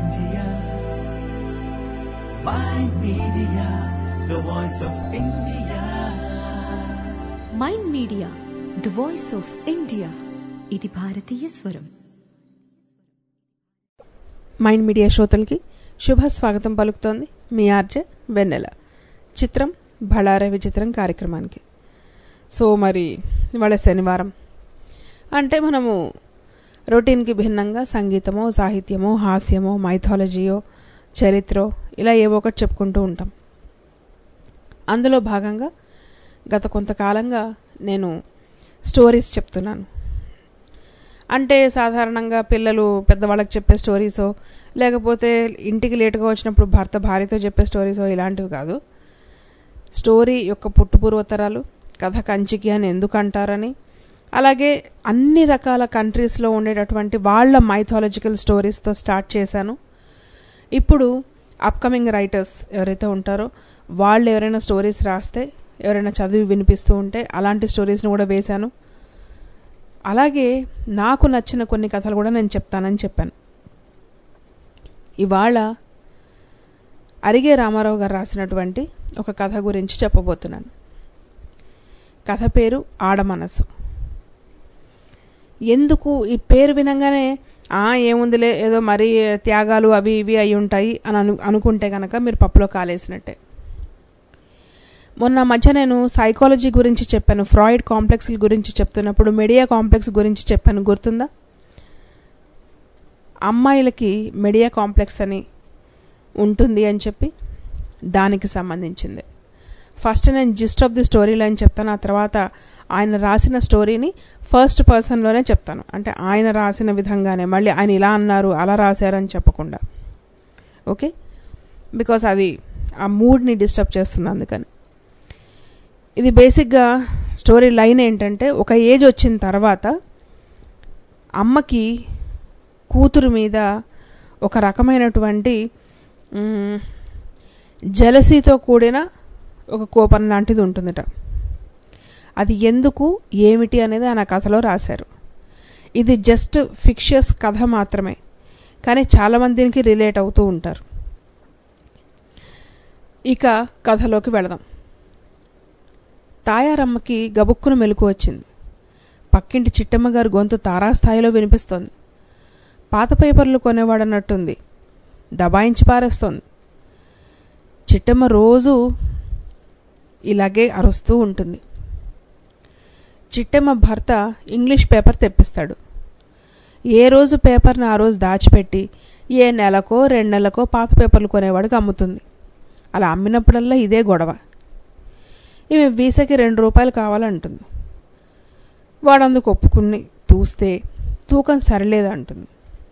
India. Mind Media, the voice of India. Mind Media the voice of India ఇది భారతీయ స్వరం Mind media శ్రోతలకి శుభ స్వాగతం పలుకుతోంది మీ ఆర్జే వెన్నెల చిత్రం బళారే విచిత్రం కార్యక్రమానికి సో మరి ఇవాళ శనివారం అంటే మనము రొటీన్కి భిన్నంగా సంగీతమో సాహిత్యమో హాస్యమో మైథాలజీయో చరిత్రో ఇలా ఏవో ఒకటి చెప్పుకుంటూ ఉంటాం అందులో భాగంగా గత కొంతకాలంగా నేను స్టోరీస్ చెప్తున్నాను అంటే సాధారణంగా పిల్లలు పెద్దవాళ్ళకి చెప్పే స్టోరీసో లేకపోతే ఇంటికి లేటుగా వచ్చినప్పుడు భర్త భార్యతో చెప్పే స్టోరీసో ఇలాంటివి కాదు స్టోరీ యొక్క పుట్టుపూర్వతరాలు కథ కంచికి అని ఎందుకు అంటారని అలాగే అన్ని రకాల కంట్రీస్లో ఉండేటటువంటి వాళ్ళ మైథాలజికల్ స్టోరీస్తో స్టార్ట్ చేశాను ఇప్పుడు అప్కమింగ్ రైటర్స్ ఎవరైతే ఉంటారో వాళ్ళు ఎవరైనా స్టోరీస్ రాస్తే ఎవరైనా చదివి వినిపిస్తూ ఉంటే అలాంటి స్టోరీస్ని కూడా వేశాను అలాగే నాకు నచ్చిన కొన్ని కథలు కూడా నేను చెప్తానని చెప్పాను ఇవాళ అరిగే రామారావు గారు రాసినటువంటి ఒక కథ గురించి చెప్పబోతున్నాను కథ పేరు ఆడమనసు ఎందుకు ఈ పేరు వినంగానే ఆ ఏముందిలే ఏదో మరీ త్యాగాలు అవి ఇవి అయి ఉంటాయి అని అను అనుకుంటే కనుక మీరు పప్పులో కాలేసినట్టే మొన్న మధ్య నేను సైకాలజీ గురించి చెప్పాను ఫ్రాయిడ్ కాంప్లెక్స్ల గురించి చెప్తున్నప్పుడు మెడియా కాంప్లెక్స్ గురించి చెప్పాను గుర్తుందా అమ్మాయిలకి మెడియా కాంప్లెక్స్ అని ఉంటుంది అని చెప్పి దానికి సంబంధించింది ఫస్ట్ నేను gist of the story line చెప్తాను ఆ తర్వాత ఆయన రాసిన స్టోరీని ఫస్ట్ పర్సన్లోనే చెప్తాను అంటే ఆయన రాసిన విధంగానే మళ్ళీ ఆయన ఇలా అన్నారు అలా రాశారని చెప్పకుండా ఓకే బికాస్ అది ఆ మూడ్ని డిస్టర్బ్ చేస్తుంది అందుకని ఇది బేసిక్గా స్టోరీ లైన్ ఏంటంటే ఒక ఏజ్ వచ్చిన తర్వాత అమ్మకి కూతురు మీద ఒక రకమైనటువంటి జలసీతో కూడిన ఒక కోపం లాంటిది ఉంటుందట అది ఎందుకు ఏమిటి అనేది ఆయన కథలో రాశారు ఇది జస్ట్ ఫిక్షియస్ కథ మాత్రమే కానీ చాలామంది దీనికి రిలేట్ అవుతూ ఉంటారు ఇక కథలోకి వెళదాం తాయారమ్మకి గబుక్కున మెలకు వచ్చింది పక్కింటి చిట్టమ్మ గారి గొంతు తారాస్థాయిలో వినిపిస్తోంది పాత పేపర్లు కొనేవాడన్నట్టుంది దబాయించి పారేస్తోంది చిట్టమ్మ రోజు ఇలాగే అరుస్తూ ఉంటుంది చిట్టమ్మ భర్త ఇంగ్లీష్ పేపర్ తెప్పిస్తాడు ఏ రోజు పేపర్ని ఆ రోజు దాచిపెట్టి ఏ నెలకో రెండు నెలలకో పాత పేపర్లు కొనేవాడికి అమ్ముతుంది అలా అమ్మినప్పుడల్లా ఇదే గొడవ ఈమె వీసకి రెండు రూపాయలు కావాలంటుంది వాడందుకు ఒప్పుకుని చూస్తే తూకం సరిలేదంటుంది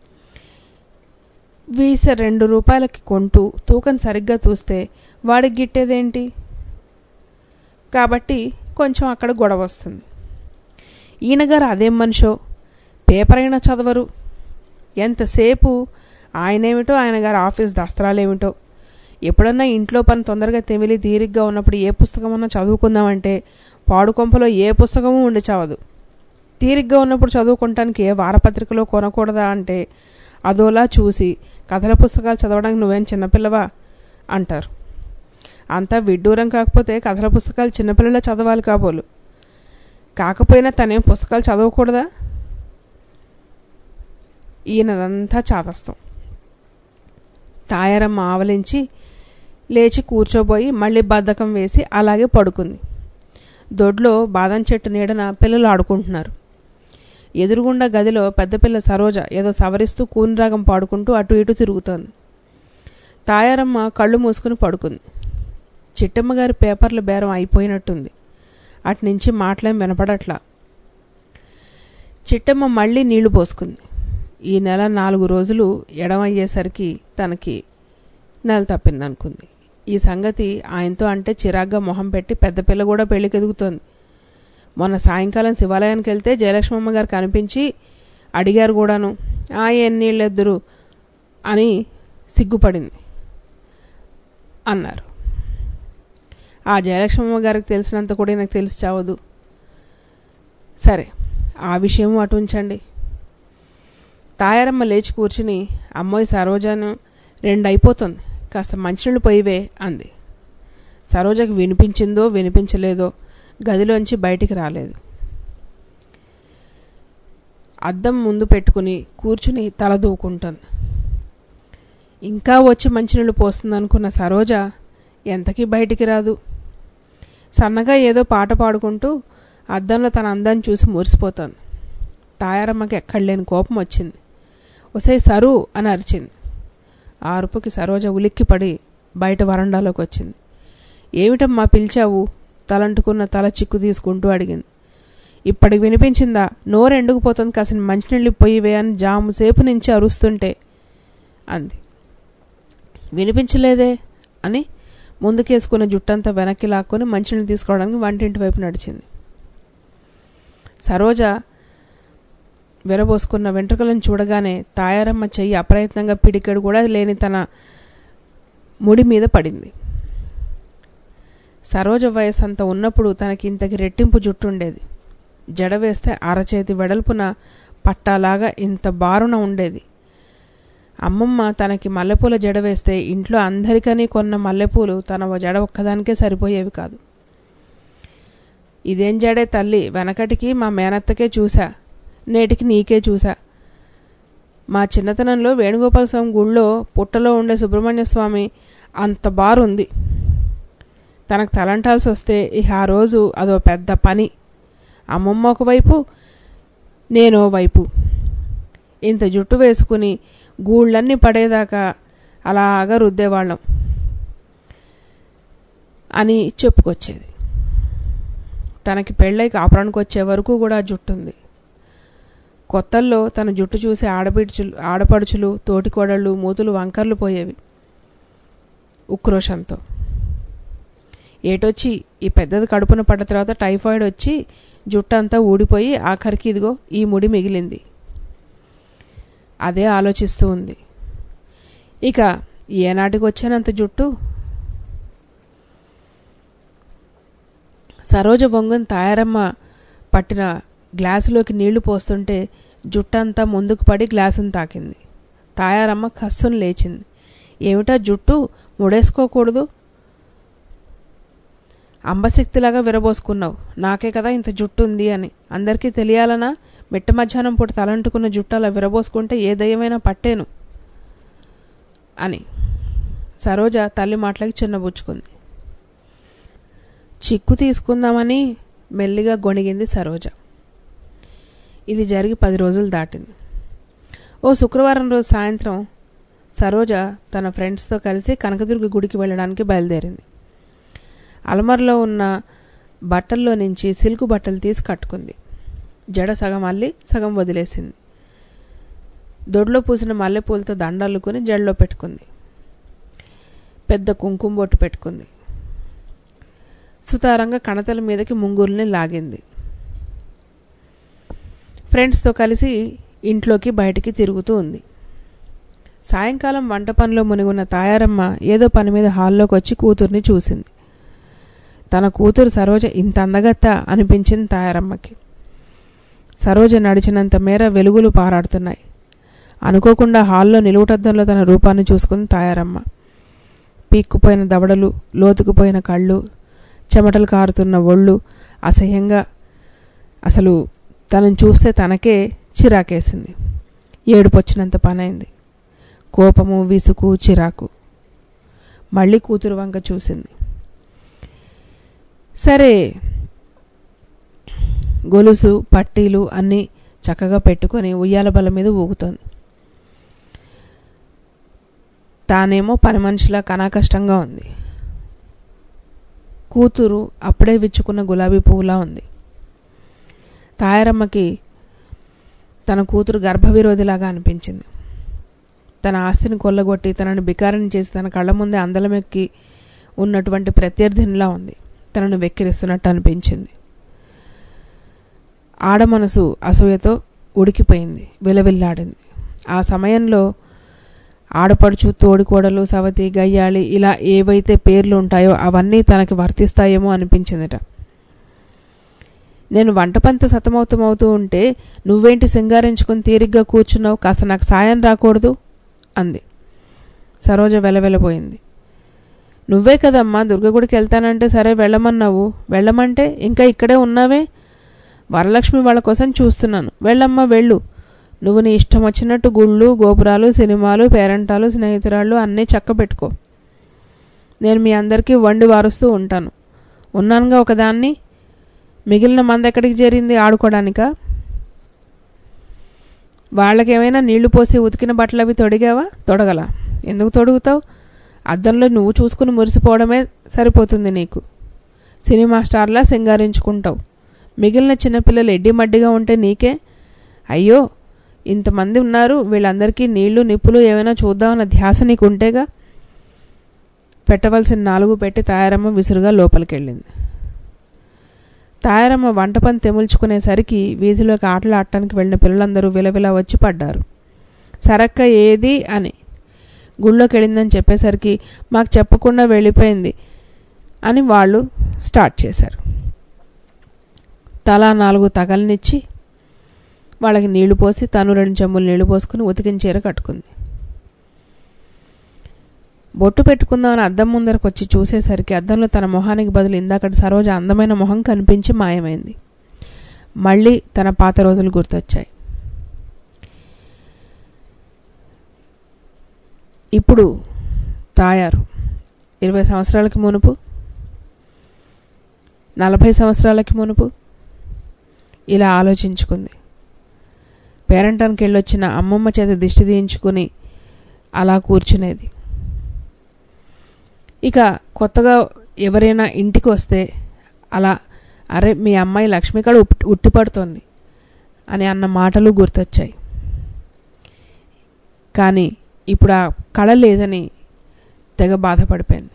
వీస రెండు రూపాయలకి కొంటూ తూకం సరిగ్గా చూస్తే వాడికి గిట్టేదేంటి కాబట్టి కొంచెం అక్కడ గొడవ వస్తుంది ఈయనగారు అదేం మనిషో పేపర్ అయినా చదవరు ఎంతసేపు ఆయనేమిటో ఆయన గారి ఆఫీస్ దస్త్రాలేమిటో ఎప్పుడన్నా ఇంట్లో పని తొందరగా తెమిలి తీరిగ్గా ఉన్నప్పుడు ఏ పుస్తకమన్నా చదువుకుందామంటే పాడుకొంపలో ఏ పుస్తకము ఉండి చావదు తీరిగ్గా ఉన్నప్పుడు చదువుకుంటానికి ఏ వారపత్రికలో కొనకూడదా అంటే అదోలా చూసి కథల పుస్తకాలు చదవడానికి నువ్వేం చిన్నపిల్లవా అంటారు అంతా విడ్డూరం కాకపోతే కథల పుస్తకాలు చిన్నపిల్లలే చదవాలి కాబోలు కాకపోయినా తనేం పుస్తకాలు చదవకూడదా ఈయనదంతా చాదస్తాం తాయారమ్మ ఆవలించి లేచి కూర్చోబోయి మళ్ళీ బద్ధకం వేసి అలాగే పడుకుంది దొడ్లో బాదం చెట్టు నీడన పిల్లలు ఆడుకుంటున్నారు ఎదురుగుండా గదిలో పెద్ద పిల్ల సరోజ ఏదో సవరిస్తూ కూనిరాగం పాడుకుంటూ అటు ఇటు తిరుగుతోంది తాయారమ్మ కళ్ళు మూసుకుని పడుకుంది చిట్టమ్మ గారి పేపర్ల బేరం అయిపోయినట్టుంది అటు నుంచి మాటలేం వినపడట్లా చిట్టమ్మ మళ్ళీ నీళ్లు పోసుకుంది ఈ నెల నాలుగు రోజులు ఎడమయ్యేసరికి తనకి నెల తప్పిందనుకుంది ఈ సంగతి ఆయనతో అంటే చిరాగ్గా మొహం పెట్టి పెద్ద పిల్ల కూడా పెళ్లికి ఎదుగుతోంది మొన్న సాయంకాలం శివాలయానికి వెళ్తే జయలక్ష్మమ్మ గారు కనిపించి అడిగారు కూడాను ఆ ఎన్నీళ్ళెద్దురు అని సిగ్గుపడింది అన్నారు ఆ జయలక్ష్మమ్మ గారికి తెలిసినంత కూడా నాకు తెలిసి చావదు సరే ఆ విషయం అటు ఉంచండి తాయారమ్మ లేచి కూర్చుని అమ్మాయి సరోజాను రెండు అయిపోతుంది కాస్త మంచినీళ్ళు పోయివే అంది సరోజకి వినిపించిందో వినిపించలేదో గదిలోంచి బయటికి రాలేదు అద్దం ముందు పెట్టుకుని కూర్చుని తల దూకుంటుంది ఇంకా వచ్చి మంచినీళ్ళు పోస్తుందనుకున్న సరోజ ఎంతకీ బయటికి రాదు సన్నగా ఏదో పాట పాడుకుంటూ అద్దంలో తన అందాన్ని చూసి మురిసిపోతోంది తాయారమ్మకి ఎక్కడలేని కోపం వచ్చింది ఒసే సరు అని అరిచింది ఆ అరుపుకి సరోజ ఉలిక్కిపడి బయట వరండాలోకి వచ్చింది ఏమిటమ్మా పిలిచావు తలంటుకున్న తల చిక్కు తీసుకుంటూ అడిగింది ఇప్పటికి వినిపించిందా నోరెండుకు పోతుంది కాసిన మంచినీళ్ళు పొయ్యివే అని జాము సేపు నుంచి అరుస్తుంటే అంది వినిపించలేదే అని ముందుకేసుకున్న జుట్టంతా వెనక్కి లాక్కొని మంచినీళ్ళు తీసుకోవడానికి వంటింటి వైపు నడిచింది సరోజ విరబోసుకున్న వెంట్రుకలను చూడగానే తాయారమ్మ చెయ్యి అప్రయత్నంగా పిడికెడు కూడా లేని తన ముడి మీద పడింది సరోజ వయసు అంత ఉన్నప్పుడు తనకి ఇంతకి రెట్టింపు జుట్టుండేది జడ వేస్తే అరచేతి వెడల్పున పట్టాలాగా ఇంత బారున ఉండేది అమ్మమ్మ తనకి మల్లెపూల జడ వేస్తే ఇంట్లో అందరికని కొన్న మల్లెపూలు తన జడ ఒక్కదానికే సరిపోయేవి కాదు ఇదేం జడే తల్లి వెనకటికి మా మేనత్తకే చూసా నేటికి నీకే చూసా మా చిన్నతనంలో వేణుగోపాల స్వామి గుళ్ళో పుట్టలో ఉండే సుబ్రహ్మణ్య స్వామి అంత బారుంది తనకు తలంటాల్సి వస్తే ఇక ఆ రోజు అదో పెద్ద పని అమ్మమ్మ ఒకవైపు నేనో వైపు ఇంత జుట్టు వేసుకుని గూళ్ళన్నీ పడేదాకా అలాగా రుద్దేవాళ్ళం అని చెప్పుకొచ్చేది తనకి పెళ్ళై కాపురానికి వచ్చే వరకు కూడా జుట్టుంది కొత్తల్లో తన జుట్టు చూసి ఆడపిడుచులు ఆడపడుచులు తోటికోడళ్ళు మూతులు వంకర్లు పోయేవి ఉక్రోషంతో ఏటొచ్చి ఈ పెద్దది కడుపున పడ్డ తర్వాత టైఫాయిడ్ వచ్చి జుట్టంతా ఊడిపోయి ఆఖరికి ఇదిగో ఈ ముడి మిగిలింది అదే ఆలోచిస్తూ ఉంది ఇక ఏనాటికి వచ్చానంత జుట్టు సరోజ వంగన్ తాయారమ్మ పట్టిన గ్లాసులోకి నీళ్లు పోస్తుంటే జుట్టంతా ముందుకు పడి గ్లాసును తాకింది తాయారమ్మ కస్సును లేచింది ఏమిటా జుట్టు ముడేసుకోకూడదు అంబశక్తిలాగా విరబోసుకున్నావు నాకే కదా ఇంత జుట్టు ఉంది అని అందరికీ తెలియాలనా మిట్ట మధ్యాహ్నం పూట తలంటుకున్న జుట్టు అలా విరబోసుకుంటే ఏ దయ్యమైనా పట్టేను అని సరోజ తల్లి మాటలకి చిన్నబుచ్చుకుంది చిక్కు తీసుకుందామని మెల్లిగా గొణిగింది సరోజ ఇది జరిగి పది రోజులు దాటింది ఓ శుక్రవారం రోజు సాయంత్రం సరోజ తన ఫ్రెండ్స్తో కలిసి కనకదుర్గ గుడికి వెళ్ళడానికి బయలుదేరింది అలమరలో ఉన్న బట్టల్లో నుంచి సిల్క్ బట్టలు తీసి కట్టుకుంది జడ సగం అల్లి సగం వదిలేసింది దొడ్లో పూసిన మల్లెపూలతో దండల్లుకొని జడలో పెట్టుకుంది పెద్ద కుంకుమ బొట్టు పెట్టుకుంది సుతారంగా కణతల మీదకి ముంగుల్ని లాగింది ఫ్రెండ్స్తో కలిసి ఇంట్లోకి బయటికి తిరుగుతూ ఉంది సాయంకాలం వంట పనిలో మునిగున్న తాయారమ్మ ఏదో పని మీద హాల్లోకి వచ్చి కూతుర్ని చూసింది తన కూతురు సరోజ ఇంత అందగత్త అనిపించింది తాయారమ్మకి సరోజ నడిచినంత మేర వెలుగులు పారాడుతున్నాయి అనుకోకుండా హాల్లో నిలువుటద్దంలో తన రూపాన్ని చూసుకుంది తాయారమ్మ పీక్కుపోయిన దవడలు లోతుకుపోయిన కళ్ళు చెమటలు కారుతున్న ఒళ్ళు అసహ్యంగా అసలు తనను చూస్తే తనకే చిరాకేసింది ఏడుపొచ్చినంత పనైంది కోపము విసుగు చిరాకు మళ్ళీ కూతురు వంక చూసింది సరే గొలుసు పట్టీలు అన్నీ చక్కగా పెట్టుకొని ఉయ్యాల బల్ల మీద ఊగుతోంది తానేమో పని మనిషిలా కనాకష్టంగా ఉంది కూతురు అప్పుడే విచ్చుకున్న గులాబీ పువ్వులా ఉంది తాయారమ్మకి తన కూతురు గర్భవిరోధిలాగా అనిపించింది తన ఆస్తిని కొల్లగొట్టి తనని బికారిని చేసి తన కళ్ళ ముందే అందలమెక్కి ఉన్నటువంటి ప్రత్యర్థినిలా ఉంది తనను వెక్కిరిస్తున్నట్టు అనిపించింది ఆడ మనసు అసూయతో ఉడికిపోయింది విలవిల్లాడింది ఆ సమయంలో ఆడపడుచు తోడికోడలు సవతి గయ్యాళి ఇలా ఏవైతే పేర్లు ఉంటాయో అవన్నీ తనకి వర్తిస్తాయేమో అనిపించిందిట నేను వంట పంత సతమవుతమవుతూ ఉంటే నువ్వేంటి సింగారించుకుని తీరిగ్గా కూర్చున్నావు కాస్త నాకు సాయం రాకూడదు అంది సరోజ వెలవెలబోయింది నువ్వే కదమ్మా దుర్గగుడికి వెళ్తానంటే సరే వెళ్ళమన్నావు వెళ్ళమంటే ఇంకా ఇక్కడే ఉన్నావే వరలక్ష్మి వాళ్ళ కోసం చూస్తున్నాను వెళ్ళమ్మా వెళ్ళు నువ్వు నీ ఇష్టం వచ్చినట్టు గుళ్ళు గోపురాలు సినిమాలు పేరంటాలు స్నేహితురాళ్ళు అన్నీ చక్క పెట్టుకో నేను మీ అందరికీ వండి వారుస్తూ ఉంటాను ఉన్నానుగా ఒకదాన్ని మిగిలిన మంది ఎక్కడికి చేరింది ఆడుకోవడానికా వాళ్ళకేమైనా నీళ్లు పోసి ఉతికిన బట్టలు అవి తొడిగావా తొడగల ఎందుకు తొడుగుతావు అద్దంలో నువ్వు చూసుకుని మురిసిపోవడమే సరిపోతుంది నీకు సినిమా స్టార్లా సింగారించుకుంటావు మిగిలిన చిన్నపిల్లలు ఎడ్డిమడ్డిగా ఉంటే నీకే అయ్యో ఇంతమంది ఉన్నారు వీళ్ళందరికీ నీళ్లు నిప్పులు ఏమైనా చూద్దామన్న ధ్యాస నీకు ఉంటేగా పెట్టవలసిన నాలుగు పెట్టి తాయారమ్మ విసురుగా లోపలికెళ్ళింది తాయారమ్మ వంట పని తెముల్చుకునేసరికి వీధిలోకి ఆటలు ఆడటానికి వెళ్ళిన పిల్లలందరూ విలవిలా వచ్చి పడ్డారు సరక్క ఏది అని గుళ్ళోకి వెళ్ళిందని చెప్పేసరికి మాకు చెప్పకుండా వెళ్ళిపోయింది అని వాళ్ళు స్టార్ట్ చేశారు తలా నాలుగు తగలనిచ్చి వాళ్ళకి నీళ్లు పోసి తను రెండు చెంబులు నీళ్లు పోసుకుని ఉతికిన చీర కట్టుకుంది బొట్టు పెట్టుకుందామని అద్దం ముందరకు వచ్చి చూసేసరికి అద్దంలో తన మొహానికి బదులు ఇందాకటి సరోజ అందమైన మొహం కనిపించి మాయమైంది మళ్ళీ తన పాత రోజులు గుర్తొచ్చాయి ఇప్పుడు తాయారు ఇరవై సంవత్సరాలకి మునుపు నలభై సంవత్సరాలకి మునుపు ఇలా ఆలోచించుకుంది పేరంటానికి వెళ్ళొచ్చిన అమ్మమ్మ చేత దిష్టి తీయించుకుని అలా కూర్చునేది ఇక కొత్తగా ఎవరైనా ఇంటికి వస్తే అలా అరే మీ అమ్మాయి లక్ష్మి కాడ ఉట్- ఉట్టిపడుతోంది అని అన్న మాటలు గుర్తొచ్చాయి కానీ ఇప్పుడు ఆ కళ లేదని తెగ బాధపడిపోయింది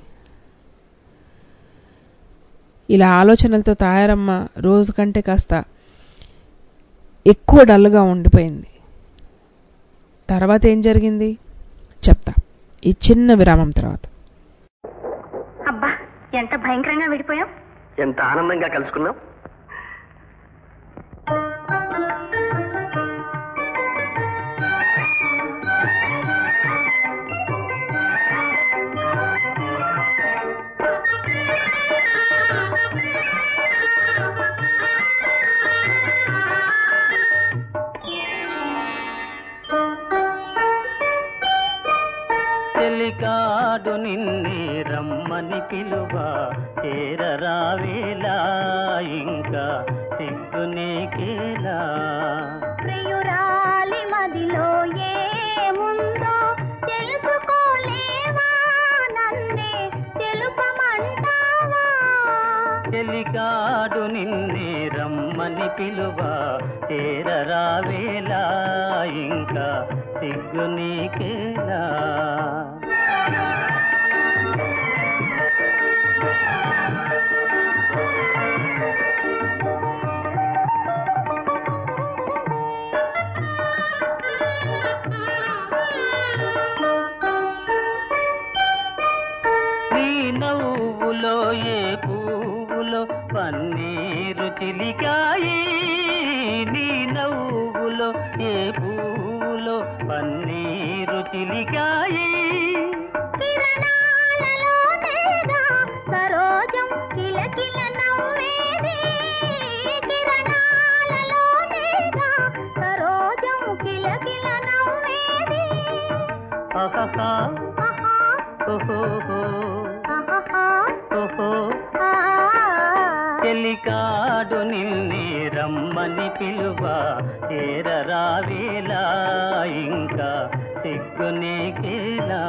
ఇలా ఆలోచనలతో తాయారమ్మ రోజు కంటే కాస్త ఎక్కువ డల్గా ఉండిపోయింది తర్వాత ఏం జరిగింది చెప్తా ఈ చిన్న విరామం తర్వాత అబ్బా ఎంత భయంకరంగా విడిపోయాం ఎంత ఆనందంగా కలుసుకున్నాం చెలికాడు నిన్నే రమ్మని పిలువ చేరరావేలా ఇంకా సిగ్గు నీకేలా ప్రియురాలి మదిలో ఏముందో తెలుసుకోలేవా నన్నే తెలుపమంటావా చెలికాడు నిన్నే రమ్మని పిలువ చేరరావేలా ఇంకా సిగ్గు నీకేలా నీ నవ్వులో ఏ పువ్వులో పన్నీరు చిలికాయి నీ నవ్వులో ఏ పువ్వులో పన్నీరు చిలికాయి కిరణాలలోనేగా సరోజం కిలకిల నవ్వేది కిరణాలలోనేగా సరోజం కిలకిల నవ్వేది ఆహాహా ఆహా ఓహోహో ఆహాహా ఓహో ఆ చెలికాడు నిన్నే రమ్మని పిలువ చేరరావేలా ఇంకా సిగ్గు నీకేలా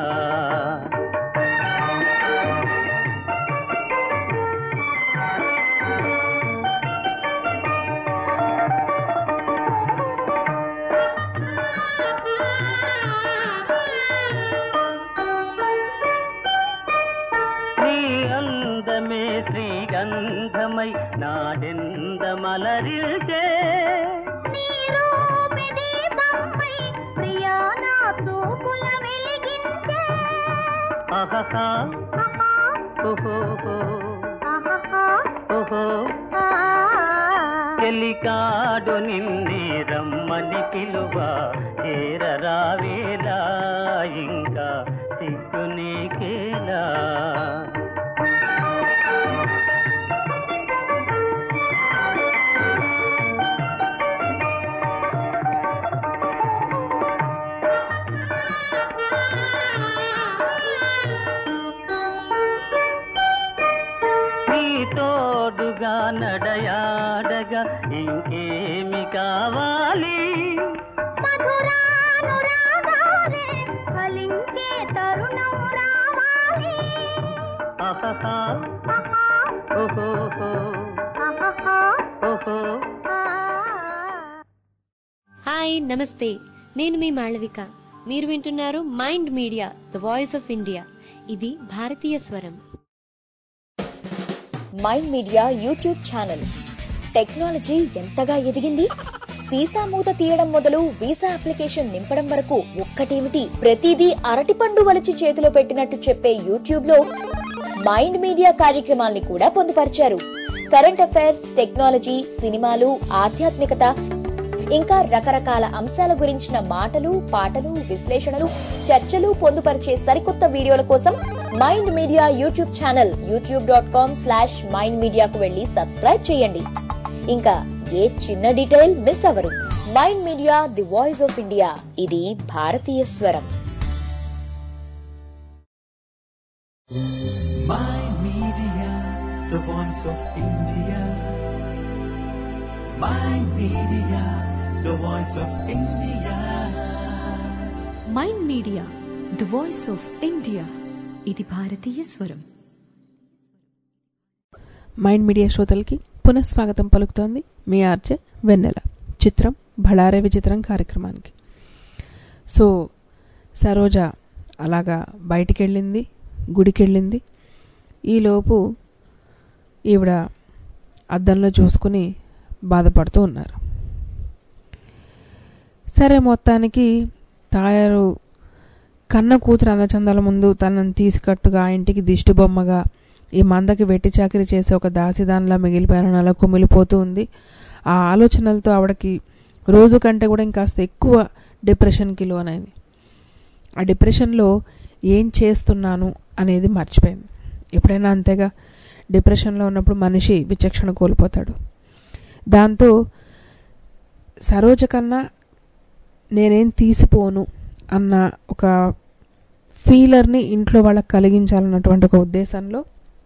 నీ అందమే శ్రీగంధమై నాడెందమలరిల్చే నీరూపి దీపంపై ప్రియా నా చూపుల వెలిగించే ఆహాహా ఆహా ఓహోహో ఆహాహా ఓహో ఆ చెలికాడు నిన్నే రమ్మని పిలువ చేరరావేలా ఇంకా సిగ్గు నీకేలా నీ తోడుగా నడయాడగా ఇంకేమి కావాలి మధురానురాగాలే ఫలించే తరుణం రావాలి ఆహాహా ఆహా, ఓహోహో ఆహాహా, ఓహో ఆ. హాయ్ నమస్తే నేను మీ మాళవిక మీరు వింటున్నారు Mind Media the voice of India ఇది భారతీయ స్వరం Mind Media YouTube channel technology ఎంతగా ఎదిగింది సీసా మూత తీయడం మొదలు వీసా అప్లికేషన్ నింపడం వరకు ఒక్కటేమిటి ప్రతిదీ అరటిపండు వలిచి చేతిలో పెట్టినట్టు చెప్పే యూట్యూబ్ లో మైండ్ మీడియా కార్యక్రమాల్ని కూడా పొందుపరిచారు కరెంట్ అఫైర్స్ టెక్నాలజీ సినిమాలు ఆధ్యాత్మికత ఇంకా రకరకాల అంశాల గురించిన మాటలు పాటలు విశ్లేషణలు చర్చలు పొందుపరిచే సరికొత్త వీడియోల కోసం Mind Media YouTube channel YouTube dot com slash Mind మీడియాకు వెళ్లి సబ్స్క్రైబ్ చేయండి ఇంకా ఏ చిన్న డీటెయిల్ మిస్ అవరు Mind Media the voice of India ఇది భారతీయ స్వరం My Media, the voice of India. My Media, the voice of India. Mind Media the voice of India ఇది భారతీయ స్వరం మైండ్ మీడియా శ్రోతలకి పునఃస్వాగతం పలుకుతోంది మీ ఆర్జే వెన్నెల చిత్రం భళారే విచిత్రం కార్యక్రమానికి సో సరోజ అలాగా బయటికి వెళ్ళింది గుడికి వెళ్ళింది ఈలోపు ఈవిడ అద్దంలో చూసుకుని బాధపడుతూ ఉన్నారు సరే మొత్తానికి తాయారు కన్న కూతురు అందచందాల ముందు తనను తీసుకట్టుగా ఆ ఇంటికి దిష్టి బొమ్మగా ఈ మందకి వెట్టి చాకిరి చేసే ఒక దాసిదానిలా మిగిలిపోయానని అలా కుమిలిపోతూ ఉంది ఆ ఆలోచనలతో ఆవిడకి రోజు కంటే కూడా ఇంకాస్త ఎక్కువ డిప్రెషన్కి లోనైంది ఆ డిప్రెషన్లో ఏం చేస్తున్నాను అనేది మర్చిపోయింది ఎప్పుడైనా అంతేగా డిప్రెషన్లో ఉన్నప్పుడు మనిషి విచక్షణ కోల్పోతాడు దాంతో సరోజ కన్నా నేనేం తీసిపోను అన్న ఒక ఫీలర్ని ఇంట్లో వాళ్ళకి కలిగించాలన్నటువంటి ఒక ఉద్దేశంలో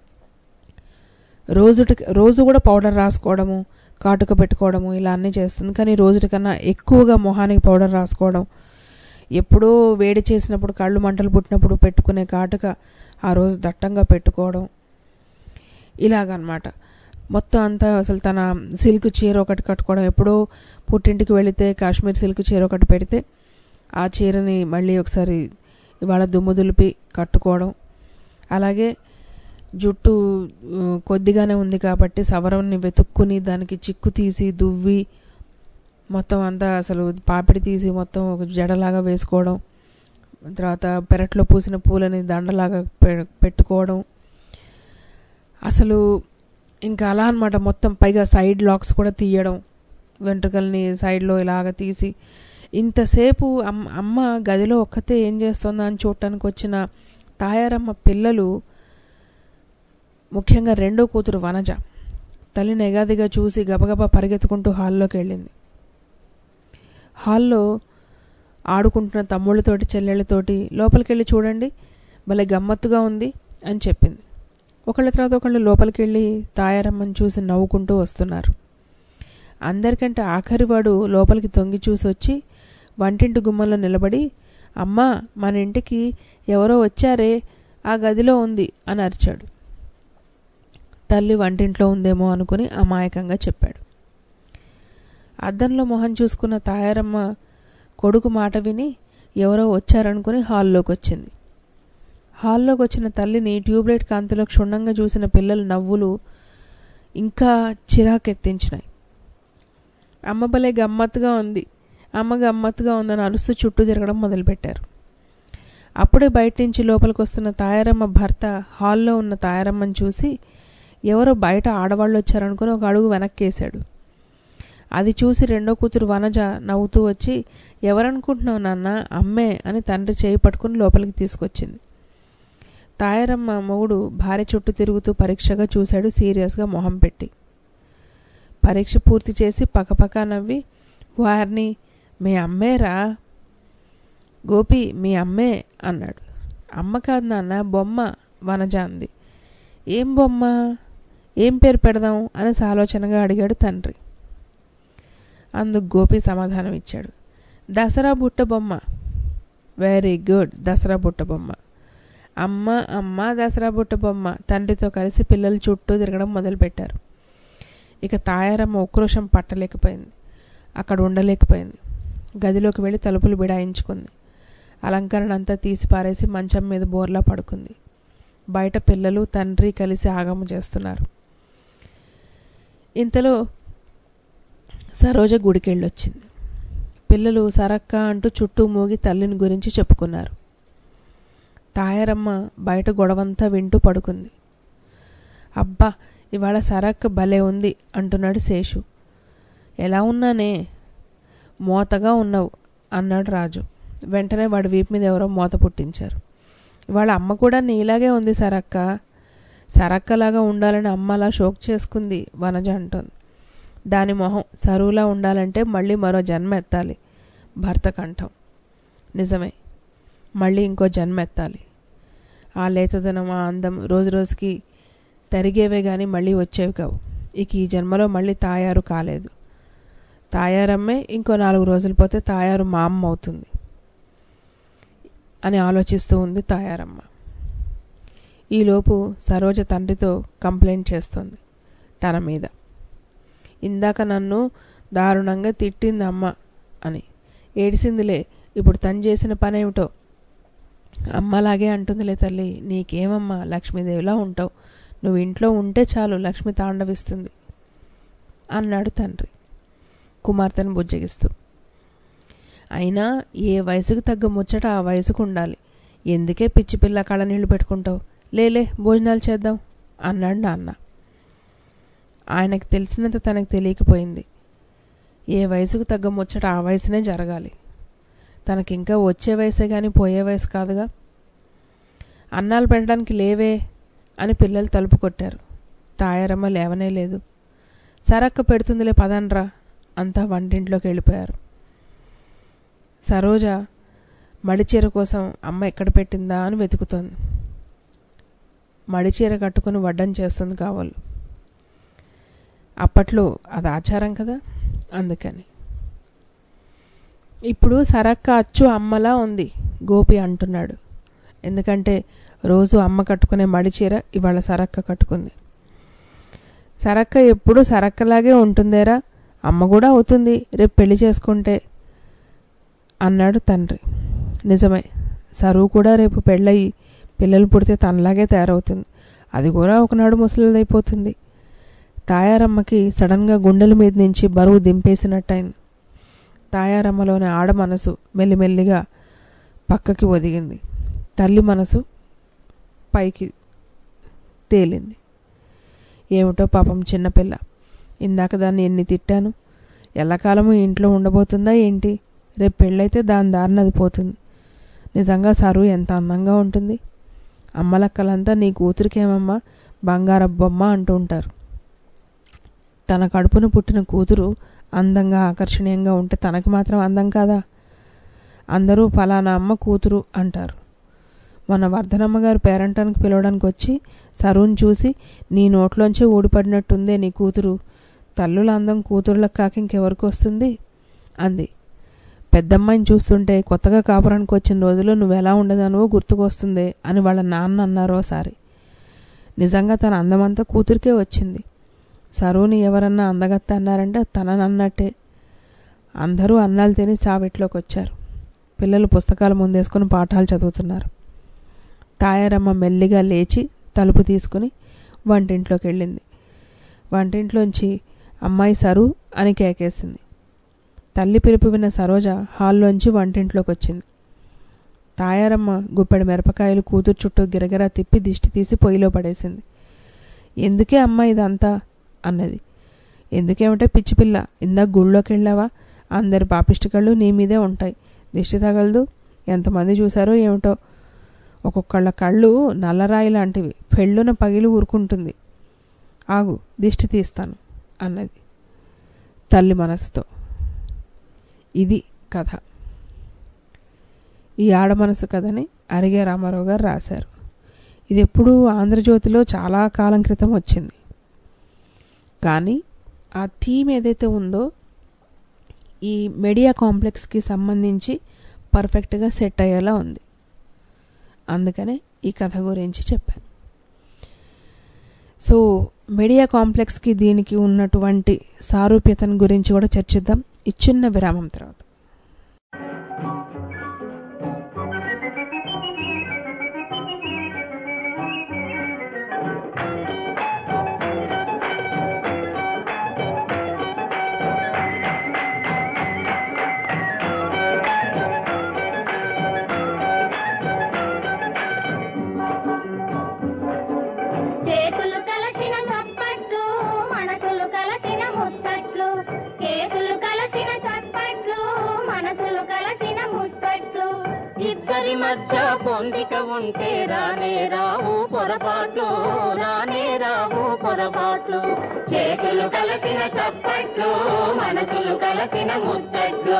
రోజుటి రోజు కూడా పౌడర్ రాసుకోవడము కాటుక పెట్టుకోవడము ఇలా అన్నీ చేస్తుంది కానీ రోజుటి కన్నా ఎక్కువగా మొహానికి పౌడర్ రాసుకోవడం ఎప్పుడో వేడి చేసినప్పుడు కళ్ళు మంటలు పుట్టినప్పుడు పెట్టుకునే కాటుక ఆ రోజు దట్టంగా పెట్టుకోవడం ఇలాగనమాట మొత్తం అంతా అసలు తన సిల్క్ చీర ఒకటి కట్టుకోవడం ఎప్పుడో పుట్టింటికి వెళితే కాశ్మీర్ సిల్క్ చీర ఒకటి పెడితే ఆ చీరని మళ్ళీ ఒకసారి ఇవాళ దుమ్ము దులిపి కట్టుకోవడం అలాగే జుట్టు ఆ, కొద్దిగానే ఉంది కాబట్టి సవరంని వెతుక్కుని దానికి చిక్కు తీసి దువ్వి మొత్తం అంతా అసలు పాపిడి తీసి మొత్తం ఒక జడలాగా వేసుకోవడం తర్వాత పెరట్లో పూసిన పూలని దండలాగా పె- పెట్టుకోవడం అసలు ఇంకా అలా అనమాట మొత్తం పైగా సైడ్ లాక్స్ కూడా తీయడం వెంట్రుకల్ని సైడ్లో ఇలాగ తీసి ఇంతసేపు అమ్మ అమ్మ గదిలో ఒక్కతే ఏం చేస్తుందా అని చూడటానికి వచ్చిన తాయారమ్మ పిల్లలు ముఖ్యంగా రెండో కూతురు వనజ తల్లిని ఎగాదిగా చూసి గబగబా పరిగెత్తుకుంటూ హాల్లోకి వెళ్ళింది హాల్లో ఆడుకుంటున్న తమ్ముళ్ళతోటి చెల్లెళ్ళతోటి లోపలికి వెళ్ళి చూడండి భలే గమ్మత్తుగా ఉంది అని చెప్పింది ఒకళ్ళ తర్వాత ఒకళ్ళు లోపలికి వెళ్ళి తాయారమ్మని చూసి నవ్వుకుంటూ వస్తున్నారు అందరికంటే ఆఖరివాడు లోపలికి తొంగి చూసి వచ్చి వంటింటి గుమ్మంలో నిలబడి అమ్మా మన ఇంటికి ఎవరో వచ్చారే ఆ గదిలో ఉంది అని అరిచాడు తల్లి వంటింట్లో ఉందేమో అనుకుని అమాయకంగా చెప్పాడు అద్దంలో మొహం చూసుకున్న తాయారమ్మ కొడుకు మాట విని ఎవరో వచ్చారనుకుని హాల్లోకి వచ్చింది హాల్లోకి వచ్చిన తల్లిని ట్యూబ్లైట్ కాంతిలో క్షుణ్ణంగా చూసిన పిల్లల నవ్వులు ఇంకా చిరాకెత్తించినాయి అమ్మ భలే గమ్మత్తుగా ఉంది అమ్మ గమ్మత్తుగా ఉందని అరుస్తూ చుట్టూ తిరగడం మొదలుపెట్టారు అప్పుడే బయట నుంచి లోపలికి వస్తున్న తాయారమ్మ భర్త హాల్లో ఉన్న తాయారమ్మని చూసి ఎవరో బయట ఆడవాళ్ళు వచ్చారనుకుని ఒక అడుగు వెనక్కేశాడు అది చూసి రెండో కూతురు వనజ నవ్వుతూ వచ్చి ఎవరనుకుంటున్నావు నాన్న అమ్మే అని తండ్రి చేయి పట్టుకుని లోపలికి తీసుకొచ్చింది తాయారమ్మ మొగుడు భార్య చుట్టూ తిరుగుతూ పరీక్షగా చూశాడు సీరియస్గా మొహం పెట్టి పరీక్ష పూర్తి చేసి పకపక నవ్వి వారిని మీ అమ్మేరా గోపి మీ అమ్మే అన్నాడు అమ్మ కాదు నాన్న బొమ్మ వనజ అంది ఏం బొమ్మ ఏం పేరు పెడదాం అని ఆలోచనగా అడిగాడు తండ్రి అందుకు గోపి సమాధానం ఇచ్చాడు దసరా బుట్ట బొమ్మ వెరీ గుడ్ దసరా బుట్ట బొమ్మ అమ్మ అమ్మ దసరా బుట్ట బొమ్మ తండ్రితో కలిసి పిల్లలు చుట్టూ తిరగడం మొదలుపెట్టారు ఇక తాయారమ్మ ఉక్రోషం పట్టలేకపోయింది అక్కడ ఉండలేకపోయింది గదిలోకి వెళ్ళి తలుపులు బిడాయించుకుంది అలంకరణ అంతా తీసి పారేసి మంచం మీద బోర్లా పడుకుంది బయట పిల్లలు తండ్రి కలిసి ఆగము చేస్తున్నారు ఇంతలో సరోజ గుడికెళ్ళొచ్చింది పిల్లలు సరక్క అంటూ చుట్టూ మూగి తల్లిని గురించి చెప్పుకున్నారు తాయారమ్మ బయట గొడవంతా వింటూ పడుకుంది అబ్బా ఇవాళ సరక్క భలే ఉంది అంటున్నాడు శేషు ఎలా ఉన్నానే మోతగా ఉన్నావు అన్నాడు రాజు వెంటనే వాడి వీపు మీద ఎవరో మోత పుట్టించారు ఇవాళ అమ్మ కూడా నీలాగే ఉంది సరక్క సరక్కలాగా ఉండాలని అమ్మలా షోక్ చేసుకుంది వనజ అంటోంది దాని మొహం సరువులా ఉండాలంటే మళ్ళీ మరో జన్మ ఎత్తాలి భర్త కంఠం నిజమే మళ్ళీ ఇంకో జన్మ ఎత్తాలి ఆ లేతదనం ఆ అందం రోజు రోజుకి తరిగేవే కానీ మళ్ళీ వచ్చేవి కావు ఇక ఈ జన్మలో మళ్ళీ తాయారు కాలేదు తాయారమ్మే ఇంకో నాలుగు రోజులు పోతే తాయారు మా అమ్మ అవుతుంది అని ఆలోచిస్తూ ఉంది తాయారమ్మ ఈలోపు సరోజ తండ్రితో కంప్లైంట్ చేస్తోంది తన మీద ఇందాక నన్ను దారుణంగా తిట్టింది అమ్మ అని ఏడిసిందిలే ఇప్పుడు తను చేసిన పనేమిటో అమ్మలాగే అంటుందిలే తల్లి నీకేమమ్మా లక్ష్మీదేవిలా ఉంటావు నువ్వు ఇంట్లో ఉంటే చాలు లక్ష్మి తాండవిస్తుంది అన్నాడు తండ్రి కుమార్తెను బుజ్జగిస్తూ అయినా ఏ వయసుకు తగ్గ ముచ్చట ఆ వయసుకు ఉండాలి ఎందుకే పిచ్చి పిల్ల కళ్ళ నీళ్లు పెట్టుకుంటావు లేలే భోజనాలు చేద్దాం అన్నాడు నాన్న ఆయనకు తెలిసినంత తనకు తెలియకపోయింది ఏ వయసుకు తగ్గ ముచ్చట ఆ వయసునే జరగాలి తనకింకా వచ్చే వయసే కానీ పోయే వయసు కాదుగా అన్నాలు పెట్టడానికి లేవే అని పిల్లలు తలుపు కొట్టారు తాయారమ్మ లేవనే లేదు సరక్క పెడుతుందిలే పదండ్రా అంతా వంటింట్లోకి వెళ్ళిపోయారు సరోజ మడిచీర కోసం అమ్మ ఎక్కడ పెట్టిందా అని వెతుకుతోంది మడిచీర కట్టుకుని వడ్డం చేస్తుంది కావాలి అప్పట్లో అది ఆచారం కదా అందుకని ఇప్పుడు సరక్క అచ్చు అమ్మలా ఉంది గోపి అంటున్నాడు ఎందుకంటే రోజు అమ్మ కట్టుకునే మడిచీర ఇవాళ సరక్క కట్టుకుంది సరక్క ఎప్పుడు సరక్కలాగే ఉంటుందేరా అమ్మ కూడా అవుతుంది రేపు పెళ్లి చేసుకుంటే అన్నాడు తండ్రి నిజమే సరువు కూడా రేపు పెళ్ళయి పిల్లలు పుడితే తనలాగే తయారవుతుంది అది కూడా ఒకనాడు ముసలిదైపోతుంది తాయారమ్మకి సడన్గా గుండెల మీద నుంచి బరువు దింపేసినట్టయింది తాయారమ్మలోని ఆడ మనసు మెల్లిమెల్లిగా పక్కకి ఒదిగింది తల్లి మనసు పైకి తేలింది ఏమిటో పాపం చిన్నపిల్ల ఇందాక దాన్ని ఎన్ని తిట్టాను ఎల్లకాలము ఇంట్లో ఉండబోతుందా ఏంటి రేపు పెళ్ళైతే దాని దారిన అది పోతుంది నిజంగా సరు ఎంత అందంగా ఉంటుంది అమ్మలక్కలంతా నీ కూతురికేమమ్మా బంగారబ్బొమ్మ అంటూ ఉంటారు తన కడుపున పుట్టిన కూతురు అందంగా ఆకర్షణీయంగా ఉంటే తనకు మాత్రం అందం కాదా అందరూ ఫలానా అమ్మ కూతురు అంటారు మన వర్ధనమ్మ గారు పేరంటానికి పిలవడానికి వచ్చి సరువుని చూసి నీ నోట్లోంచే ఊడిపడినట్టుందే నీ కూతురు తల్లుల అందం కూతురులకు కాక ఇంకెవరికి వస్తుంది అంది పెద్దమ్మాయిని చూస్తుంటే కొత్తగా కాపురానికి వచ్చిన రోజుల్లో నువ్వెలా ఉండదనువో గుర్తుకొస్తుంది అని వాళ్ళ నాన్న అన్నారు ఒకసారి నిజంగా తన అందమంతా కూతురికే వచ్చింది సరువుని ఎవరన్నా అందగత్త అన్నారంటే తనని అన్నట్టే అందరూ అన్నాలు తిని చావిట్లోకి వచ్చారు పిల్లలు పుస్తకాలు ముందేసుకుని పాఠాలు చదువుతున్నారు తాయారమ్మ మెల్లిగా లేచి తలుపు తీసుకుని వంటింట్లోకి వెళ్ళింది వంటింట్లోంచి అమ్మాయి సరు అని కేకేసింది తల్లి పిలుపు విన్న సరోజ హాల్లోంచి వంటింట్లోకి వచ్చింది తాయారమ్మ గుప్పెడు మిరపకాయలు కూతురు చుట్టూ గిరగిరా తిప్పి దిష్టి తీసి పొయ్యిలో పడేసింది ఎందుకే అమ్మ ఇదంతా అన్నది ఎందుకేమిటే పిచ్చి పిల్ల ఇందాక గుళ్ళోకి వెళ్ళావా అందరి పాపిష్టి కళ్ళు నీ మీదే ఉంటాయి దిష్టి తగలదు ఎంతమంది చూసారో ఏమిటో ఒక్కొక్కళ్ళ కళ్ళు నల్లరాయి లాంటివి పెళ్ళున పగిలి ఊరుకుంటుంది ఆగు దిష్టి తీస్తాను అన్నది తల్లి మనసుతో ఇది కథ ఈ ఆడ మనసు కథని అరిగే రామారావు గారు రాశారు ఇది ఎప్పుడూ ఆంధ్రజ్యోతిలో చాలా కాలం క్రితం వచ్చింది కానీ ఆ థీమ్ ఏదైతే ఉందో ఈ మీడియా కాంప్లెక్స్కి సంబంధించి పర్ఫెక్ట్గా సెట్ అయ్యేలా ఉంది అందుకనే ఈ కథ గురించి చెప్పాను సో మీడియా కాంప్లెక్స్కి దీనికి ఉన్నటువంటి సారూప్యతను గురించి కూడా చర్చిద్దాం ఈ చిన్న విరామం తర్వాత చేతులు కలసిన చప్పట్లు మనసులు కలసిన ముచ్చట్లు చేతులు కలసిన చప్పట్లు మనసులు కలసిన ముచ్చట్లు ఇద్దరి మధ్య పొందిక ఉంటే రానే రావు పొరపాట్లు రానే రావు పొరపాట్లు చేతులు కలిసిన చప్పట్లు మనసులు కలిసిన ముచ్చట్లు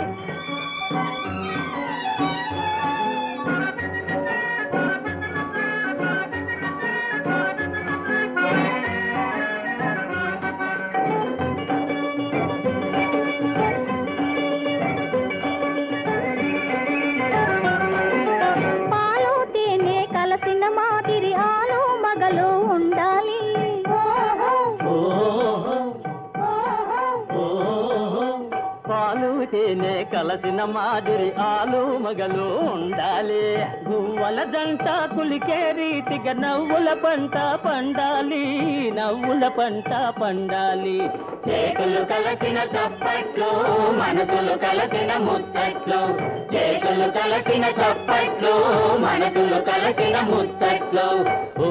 పాలు తేనె కలసిన మాదిరి ఆలు మగలు ఉండాలి ఓహో, ఓహో ఓహో. ఓహో, పాలు తేనె కలసిన మాదిరి ఆలు మగలు ఉండాలి గువ్వల జంట కులికే రీతిగా నవ్వుల పంట పండాలి నవ్వుల పంట పండాలి చేతులు కలసిన చప్పట్లు మనసులు కలసిన ముచ్చట్లు చేతులు కలసిన చప్పట్లు మనసులు కలసిన ముచ్చట్లు ఓ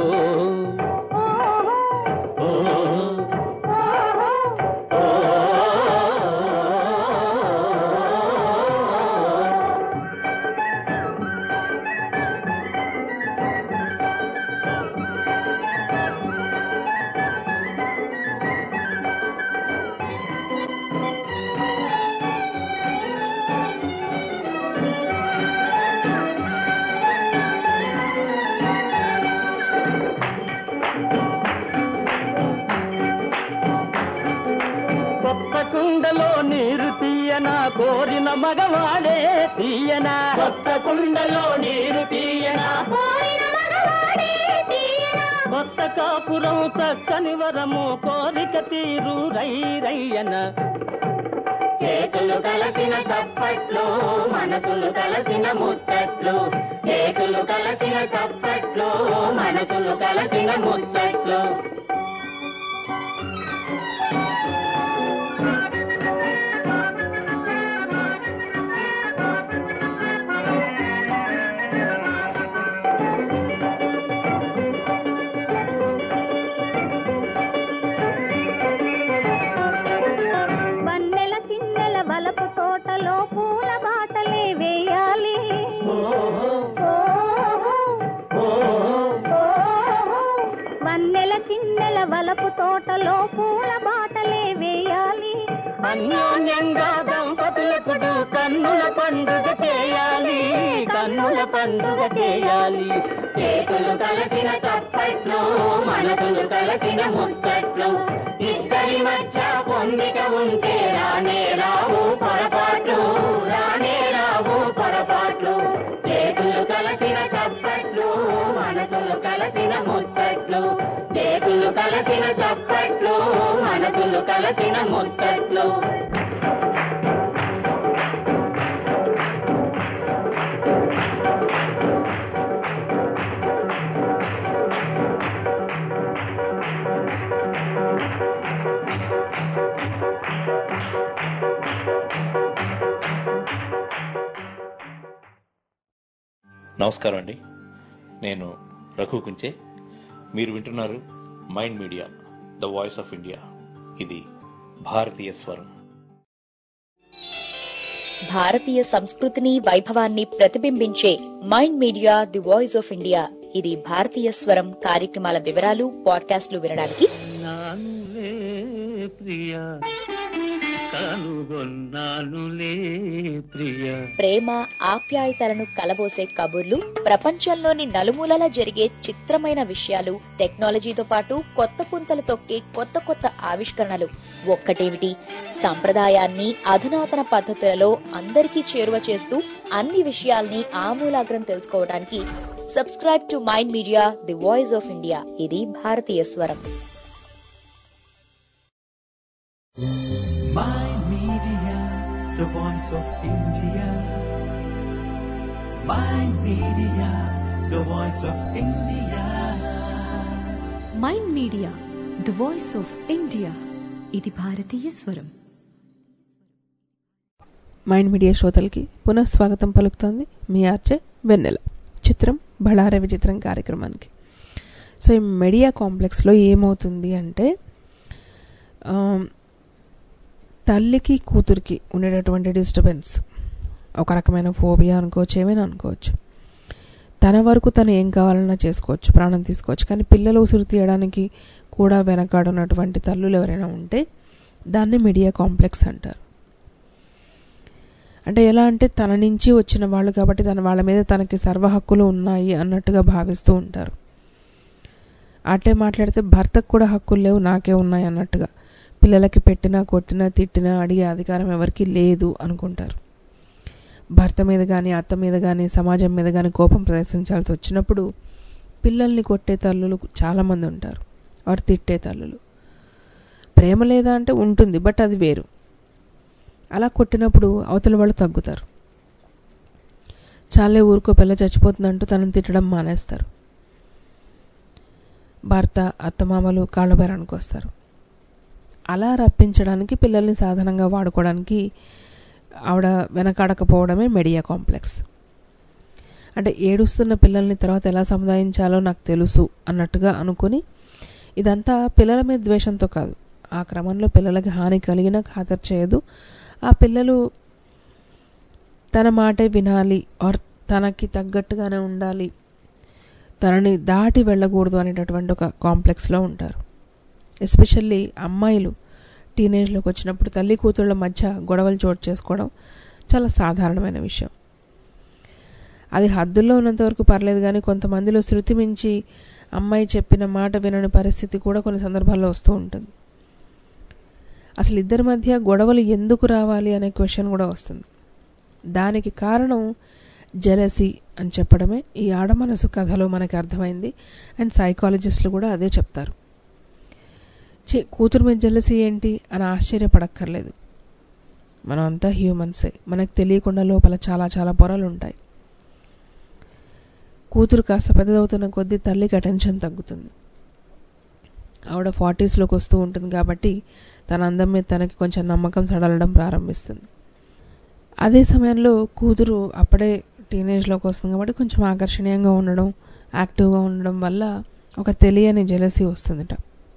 ఓహో, ఓ ఓహో. కొత్త కుండలో నీరు తీయన కోరిన మగవాడే తీయన కొత్త కుండలో నీరు తీయన కోరిన మగవాడే తీయన. కొత్త కాపురం చక్కని వరము కోరిక తీరు రై రయ్యన చేతులు కలసిన చప్పట్లు మనసులు కలసిన ముచ్చట్లు చేతులు కలసిన చప్పట్లు మనసులు కలసిన ముచ్చట్లు వన్నెల చిన్నెల వలపు తోటలో పూల బాటలే వేయాలి ఓహో, ఓహో. వన్నెల చిన్నెల వలపు తోటలో పూల బాటలే వేయాలి అన్యోన్యంగా దంపతులకు కన్నుల పండుగ చేయాలి కన్నుల పండుగ చేయాలి చేతులు కలిసిన చప్పట్లు మనసులు కలిసిన ముచ్చట్లు ఇద్దరి మధ్య పొందిక ఉంటే రానే రావు పొరపాట్లు రానే రావు పొరపాట్లు చేతులు కలిసిన చప్పట్లు మనసులు కలిసిన ముచ్చట్లు చేతులు కలిసిన చప్పట్లు మనసులు కలిసిన ముచ్చట్లు నమస్కారం అండి నేను రఘు కుంచే మీరు వింటున్నారు Mind Media the voice of India ఇది భారతీయ స్వరం భారతీయ సంస్కృతిని వైభవాన్ని ప్రతిబింబించే Mind Media the voice of India ఇది భారతీయ స్వరం కార్యక్రమాల వివరాలు పాడ్కాస్ట్లు వినడానికి నానులే ప్రియ కనుగొన్నానులే ప్రియ ప్రేమ ఆప్యాయతలను కలబోసే కబుర్లు ప్రపంచంలోని నలుమూలల జరిగే చిత్రమైన విషయాలు టెక్నాలజీతో పాటు కొత్త పుంతలు తొక్కే కొత్త కొత్త ఆవిష్కరణలు ఒక్కటేమిటి సంప్రదాయాన్ని అధునాతన పద్ధతులలో అందరికీ చేరువ చేస్తూ అన్ని విషయాల్ని ఆమూలాగ్రం తెలుసుకోవడానికి subscribe to Mind Media the voice of India ఇది భారతీయ స్వరం Mind Media, the voice of India. Mind Media, the voice of India. Mind Media the voice of India ఇది భారతీయ స్వరం మైండ్ మీడియా శ్రోతలకి పునఃస్వాగతం పలుకుతోంది మీ ఆర్చే వెన్నెల చిత్రం బళారే విచిత్రం కార్యక్రమానికి సో ఈ మెడియా కాంప్లెక్స్లో ఏమవుతుంది అంటే ఆమ్, తల్లికి కూతురికి ఉండేటటువంటి డిస్టర్బెన్స్ ఒక రకమైన ఫోబియా అనుకోవచ్చు ఏమైనా అనుకోవచ్చు తన వరకు తను ఏం కావాలన్నా చేసుకోవచ్చు ప్రాణం తీసుకోవచ్చు కానీ పిల్లలు ఉసురు తీయడానికి కూడా వెనకాడున్నటువంటి తల్లులు ఎవరైనా ఉంటే దాన్ని మీడియా కాంప్లెక్స్ అంటారు అంటే ఎలా అంటే తన నుంచి వచ్చిన వాళ్ళు కాబట్టి తన వాళ్ళ మీద తనకి సర్వ హక్కులు ఉన్నాయి అన్నట్టుగా భావిస్తూ ఉంటారు అటే మాట్లాడితే భర్తకు కూడా హక్కులు లేవు నాకే ఉన్నాయి అన్నట్టుగా పిల్లలకి పెట్టినా కొట్టినా తిట్టినా అడిగే అధికారం ఎవరికి లేదు అనుకుంటారు భర్త మీద కానీ అత్త మీద కానీ సమాజం మీద కానీ కోపం ప్రదర్శించాల్సి వచ్చినప్పుడు పిల్లల్ని కొట్టే తల్లులు చాలామంది ఉంటారు వారు తిట్టే తల్లులు ప్రేమ లేదా అంటే ఉంటుంది బట్ అది వేరు అలా కొట్టినప్పుడు అవతల వాళ్ళు తగ్గుతారు చాలే ఊరుకో పిల్ల చచ్చిపోతుందంటూ తనని తిట్టడం మానేస్తారు భర్త అత్తమామలు కాళ్ళబేరానికి వస్తారు అలా రప్పించడానికి పిల్లల్ని సాధనంగా వాడుకోవడానికి ఆవిడ వెనకాడకపోవడమే మెడియా కాంప్లెక్స్ అంటే ఏడుస్తున్న పిల్లల్ని తర్వాత ఎలా సముదాయించాలో నాకు తెలుసు అన్నట్టుగా అనుకుని ఇదంతా పిల్లల మీద ద్వేషంతో కాదు ఆ క్రమంలో పిల్లలకి హాని కలిగినా ఖాతరు చేయదు ఆ పిల్లలు తన మాటే వినాలి ఆర్ తనకి తగ్గట్టుగానే ఉండాలి తనని దాటి వెళ్ళకూడదు అనేటటువంటి ఒక కాంప్లెక్స్లో ఉంటారు ఎస్పెషల్లీ అమ్మాయిలు టీనేజ్లోకి వచ్చినప్పుడు తల్లి కూతుళ్ళ మధ్య గొడవలు చోటు చేసుకోవడం చాలా సాధారణమైన విషయం అది హద్దుల్లో ఉన్నంత వరకు పర్లేదు కానీ కొంతమందిలో శృతి మించి అమ్మాయి చెప్పిన మాట వినని పరిస్థితి కూడా కొన్ని సందర్భాల్లో వస్తూ ఉంటుంది అసలు ఇద్దరి మధ్య గొడవలు ఎందుకు రావాలి అనే క్వశ్చన్ కూడా వస్తుంది దానికి కారణం జెలసీ అని చెప్పడమే ఈ ఆడ మనసు కథలో మనకి అర్థమైంది అండ్ సైకాలజిస్టులు కూడా అదే చెప్తారు చి కూతురు మీద జెలసీ ఏంటి అని ఆశ్చర్యపడక్కర్లేదు మనం అంతా హ్యూమన్సే మనకు తెలియకుండా లోపల చాలా చాలా పొరలు ఉంటాయి కూతురు కాస్త పెద్దదవుతున్న కొద్దీ తల్లికి అటెన్షన్ తగ్గుతుంది ఆవిడ ఫార్టీస్లోకి వస్తూ ఉంటుంది కాబట్టి తన అందం మీద తనకి కొంచెం నమ్మకం సడలడం ప్రారంభిస్తుంది అదే సమయంలో కూతురు అప్పుడే టీనేజ్లోకి వస్తుంది కాబట్టి కొంచెం ఆకర్షణీయంగా ఉండడం యాక్టివ్గా ఉండడం వల్ల ఒక తెలియని జెలసీ వస్తుందిట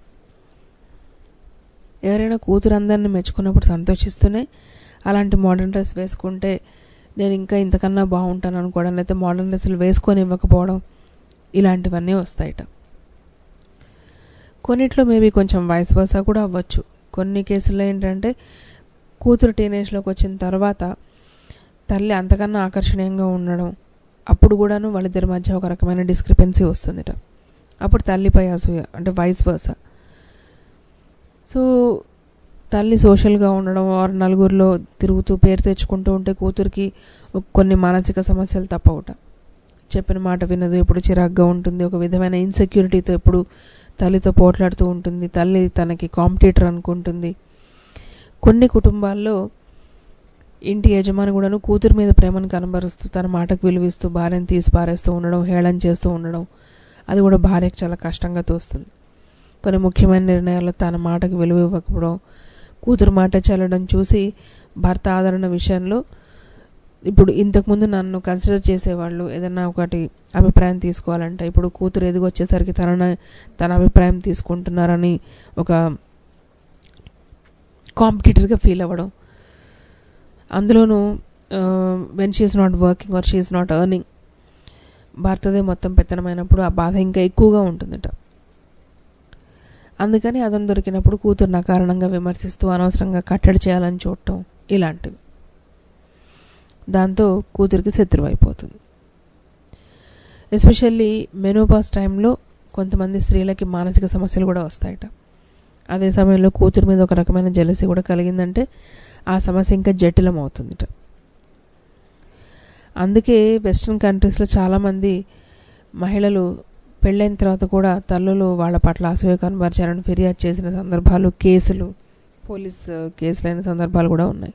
ఎవరైనా కూతురు అందరిని మెచ్చుకున్నప్పుడు సంతోషిస్తూనే అలాంటి మోడర్న్ డ్రెస్ వేసుకుంటే నేను ఇంకా ఇంతకన్నా బాగుంటాను అనుకోవడం లేకపోతే మోడర్న్ డ్రెస్సులు వేసుకొని ఇవ్వకపోవడం ఇలాంటివన్నీ వస్తాయిట కొన్నిట్లో మేబీ కొంచెం వయసు వసా కూడా అవ్వచ్చు కొన్ని కేసుల్లో ఏంటంటే కూతురు టీనేజ్లోకి వచ్చిన తర్వాత తల్లి అంతకన్నా ఆకర్షణీయంగా ఉండడం అప్పుడు కూడాను వాళ్ళిద్దరి మధ్య ఒక రకమైన డిస్క్రిపెన్సీ వస్తుందిట అప్పుడు తల్లిపై అసూయ అంటే వైస్ వర్సా సో తల్లి సోషల్గా ఉండడం ఆర్ నలుగురిలో తిరుగుతూ పేరు తెచ్చుకుంటూ ఉంటే కూతురికి కొన్ని మానసిక సమస్యలు తప్పవుట చెప్పిన మాట వినదు ఎప్పుడు చిరాగ్గా ఉంటుంది ఒక విధమైన ఇన్సెక్యూరిటీతో ఎప్పుడు తల్లితో పోట్లాడుతూ ఉంటుంది తల్లి తనకి కాంపిటీటర్ అనుకుంటుంది కొన్ని కుటుంబాల్లో ఇంటి యజమాని కూడాను కూతురు మీద ప్రేమను కనబరుస్తూ తన మాటకు విలువిస్తూ భార్యను తీసి పారేస్తూ ఉండడం హేళన చేస్తూ ఉండడం అది కూడా భార్యకు చాలా కష్టంగా తోస్తుంది కొన్ని ముఖ్యమైన నిర్ణయాల్లో తన మాటకు విలువ ఇవ్వకపోవడం కూతురు మాట చెల్లడం చూసి భర్త ఆదరణ విషయంలో ఇప్పుడు ఇంతకుముందు నన్ను కన్సిడర్ చేసేవాళ్ళు ఏదైనా ఒకటి అభిప్రాయం తీసుకోవాలంటే ఇప్పుడు కూతురు ఎదిగి వచ్చేసరికి తన తన అభిప్రాయం తీసుకుంటున్నారని ఒక కాంపిటేటర్గా ఫీల్ అవ్వడం అందులోనూ when she's not working or she's not earning భర్తదే మొత్తం పెత్తనమైనప్పుడు ఆ బాధ ఇంకా ఎక్కువగా ఉంటుందట అందుకని అదం దొరికినప్పుడు కూతురు నా కారణంగా విమర్శిస్తూ అనవసరంగా కట్టడి చేయాలని చూడటం ఇలాంటివి దాంతో కూతురికి శత్రువు అయిపోతుంది ఎస్పెషల్లీ మెనోపాస్ టైంలో కొంతమంది స్త్రీలకి మానసిక సమస్యలు కూడా వస్తాయట అదే సమయంలో కూతురు మీద ఒక రకమైన జలసి కూడా కలిగిందంటే ఆ సమస్య ఇంకా జటిలం అవుతుందట అందుకే వెస్ట్రన్ కంట్రీస్లో చాలామంది మహిళలు పెళ్ళైన తర్వాత కూడా తల్లులు వాళ్ళ పట్ల అసూయ కనబరిచారని ఫిర్యాదు చేసిన సందర్భాలు కేసులు పోలీస్ కేసులైన సందర్భాలు కూడా ఉన్నాయి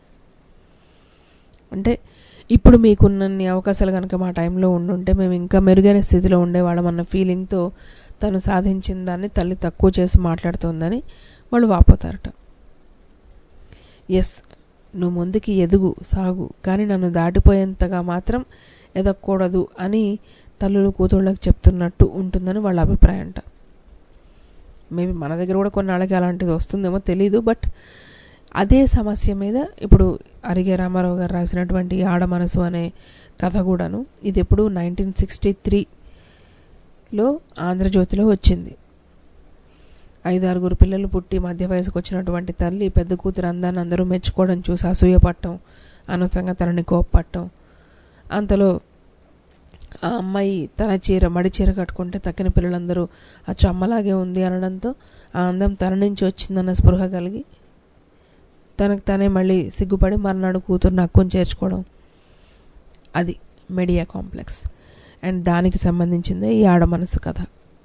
అంటే ఇప్పుడు మీకున్నన్ని అవకాశాలు కనుక మా టైంలో ఉండుంటే మేము ఇంకా మెరుగైన స్థితిలో ఉండేవాళ్ళం అన్న ఫీలింగ్తో తను సాధించిన దాన్ని తల్లి తక్కువ చేసి మాట్లాడుతోందని వాళ్ళు వాపోతారట ఎస్ నువ్వు ముందుకి ఎదుగు సాగు కానీ నన్ను దాటిపోయేంతగా మాత్రం ఎదగకూడదు అని తల్లులు కూతుళ్ళకి చెప్తున్నట్టు ఉంటుందని వాళ్ళ అభిప్రాయం అంట మేబీ మన దగ్గర కూడా కొన్నాళ్ళకి అలాంటిది వస్తుందేమో తెలీదు బట్ అదే సమస్య మీద ఇప్పుడు అరిగే రామారావు గారు రాసినటువంటి ఆడ మనసు అనే కథ కూడాను ఇది ఎప్పుడు నైన్టీన్ సిక్స్టీ త్రీలో ఆంధ్రజ్యోతిలో వచ్చింది ఐదారుగురు పిల్లలు పుట్టి మధ్య వయసుకు వచ్చినటువంటి తల్లి పెద్ద కూతురు అందాన్ని అందరూ మెచ్చుకోవడం చూసి అసూయపట్టం అనవసరంగా తనని కోప్పట్టం అంతలో ఆ అమ్మాయి తన చీర మడి చీర కట్టుకుంటే తక్కిన పిల్లలందరూ ఆ చమ్మలాగే ఉంది అనడంతో ఆ అందం తన నుంచి వచ్చిందన్న స్పృహ కలిగి తనకు తనే మళ్ళీ సిగ్గుపడి మర్నాడు కూతురు నక్కుని చేర్చుకోవడం అది మెడియా కాంప్లెక్స్ అండ్ దానికి సంబంధించిందే ఈ ఆడ మనసు కథ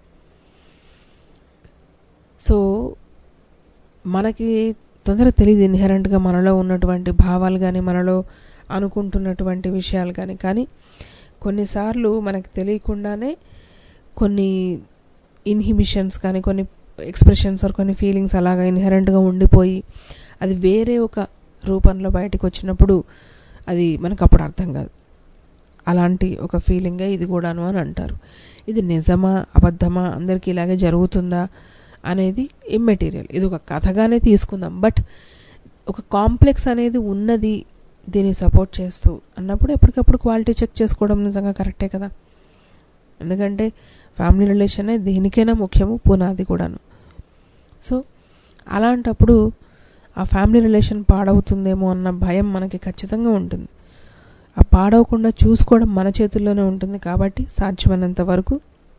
సో మనకి తొందరగా తెలియదు ఇన్హెరెంట్గా మనలో ఉన్నటువంటి భావాలు కానీ మనలో అనుకుంటున్నటువంటి విషయాలు కానీ కానీ కొన్నిసార్లు మనకు తెలియకుండానే కొన్ని ఇన్హిబిషన్స్ కానీ కొన్ని ఎక్స్ప్రెషన్స్ ఆర్ కొన్ని ఫీలింగ్స్ అలాగా ఇన్హెరెంట్గా ఉండిపోయి అది వేరే ఒక రూపంలో బయటకు వచ్చినప్పుడు అది మనకు అప్పుడు అర్థం కాదు అలాంటి ఒక ఫీలింగే ఇది కూడాను అని అంటారు ఇది నిజమా అబద్ధమా అందరికీ ఇలాగే జరుగుతుందా అనేది ఇమ్మెటీరియల్ ఇది ఒక కథగానే తీసుకుందాం బట్ ఒక కాంప్లెక్స్ అనేది ఉన్నది దీన్ని సపోర్ట్ చేస్తూ అన్నప్పుడు ఎప్పటికప్పుడు క్వాలిటీ చెక్ చేసుకోవడం నిజంగా కరెక్టే కదా ఎందుకంటే ఫ్యామిలీ రిలేషనే దేనికైనా ముఖ్యము పునాది కూడాను సో అలాంటప్పుడు ఆ ఫ్యామిలీ రిలేషన్ పాడవుతుందేమో అన్న భయం మనకి ఖచ్చితంగా ఉంటుంది ఆ పాడవకుండా చూసుకోవడం మన చేతుల్లోనే ఉంటుంది కాబట్టి సాధ్యమైనంత వరకు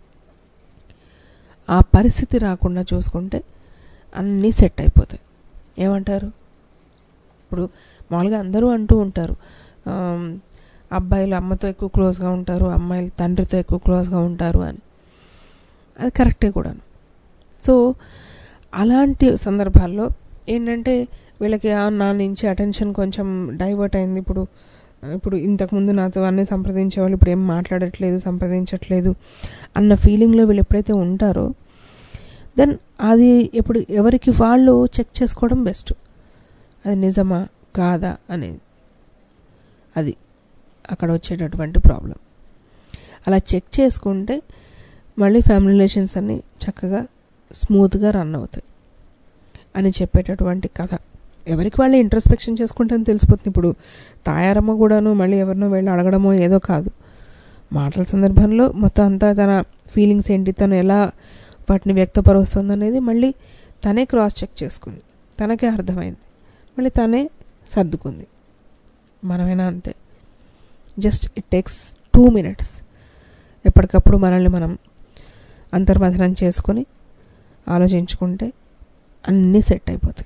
ఆ పరిస్థితి రాకుండా చూసుకుంటే అన్నీ సెట్ అయిపోతాయి ఏమంటారు ఇప్పుడు మామూలుగా అందరూ అంటూ ఉంటారు అబ్బాయిలు అమ్మతో ఎక్కువ క్లోజ్గా ఉంటారు అమ్మాయిలు తండ్రితో ఎక్కువ క్లోజ్గా ఉంటారు అని అది కరెక్టే కూడాను సో అలాంటి సందర్భాల్లో ఏంటంటే వీళ్ళకి నా నుంచి అటెన్షన్ కొంచెం డైవర్ట్ అయింది ఇప్పుడు ఇప్పుడు ఇంతకుముందు నాతో అన్నీ సంప్రదించేవాళ్ళు ఇప్పుడు ఏం మాట్లాడట్లేదు సంప్రదించట్లేదు అన్న ఫీలింగ్లో వీళ్ళు ఎప్పుడైతే ఉంటారో దెన్ అది ఎప్పుడు ఎవరికి వాళ్ళు చెక్ చేసుకోవడం బెస్ట్ అది నిజమా కాదా అనేది అది అక్కడ వచ్చేటటువంటి ప్రాబ్లం అలా చెక్ చేసుకుంటే మళ్ళీ ఫ్యామిలీ రిలేషన్స్ అన్నీ చక్కగా స్మూత్గా రన్ అవుతాయి అని చెప్పేటటువంటి కథ ఎవరికి వాళ్ళు ఇంట్రస్పెక్షన్ చేసుకుంటే తెలిసిపోతుంది ఇప్పుడు తాయారమ్మ కూడాను మళ్ళీ ఎవరినో వెళ్ళి అడగడమో ఏదో కాదు మాటల సందర్భంలో మొత్తం అంతా తన ఫీలింగ్స్ ఏంటి తను ఎలా వాటిని వ్యక్తపరుస్తుంది అనేది మళ్ళీ తనే క్రాస్ చెక్ చేసుకుంది తనకే అర్థమైంది మళ్ళీ తనే సర్దుకుంది మనమైనా అంతే just it takes two minutes ఎప్పటికప్పుడు మనల్ని మనం అంతర్మథనం చేసుకొని ఆలోచించుకుంటే అన్నీ సెట్ అయిపోతాయి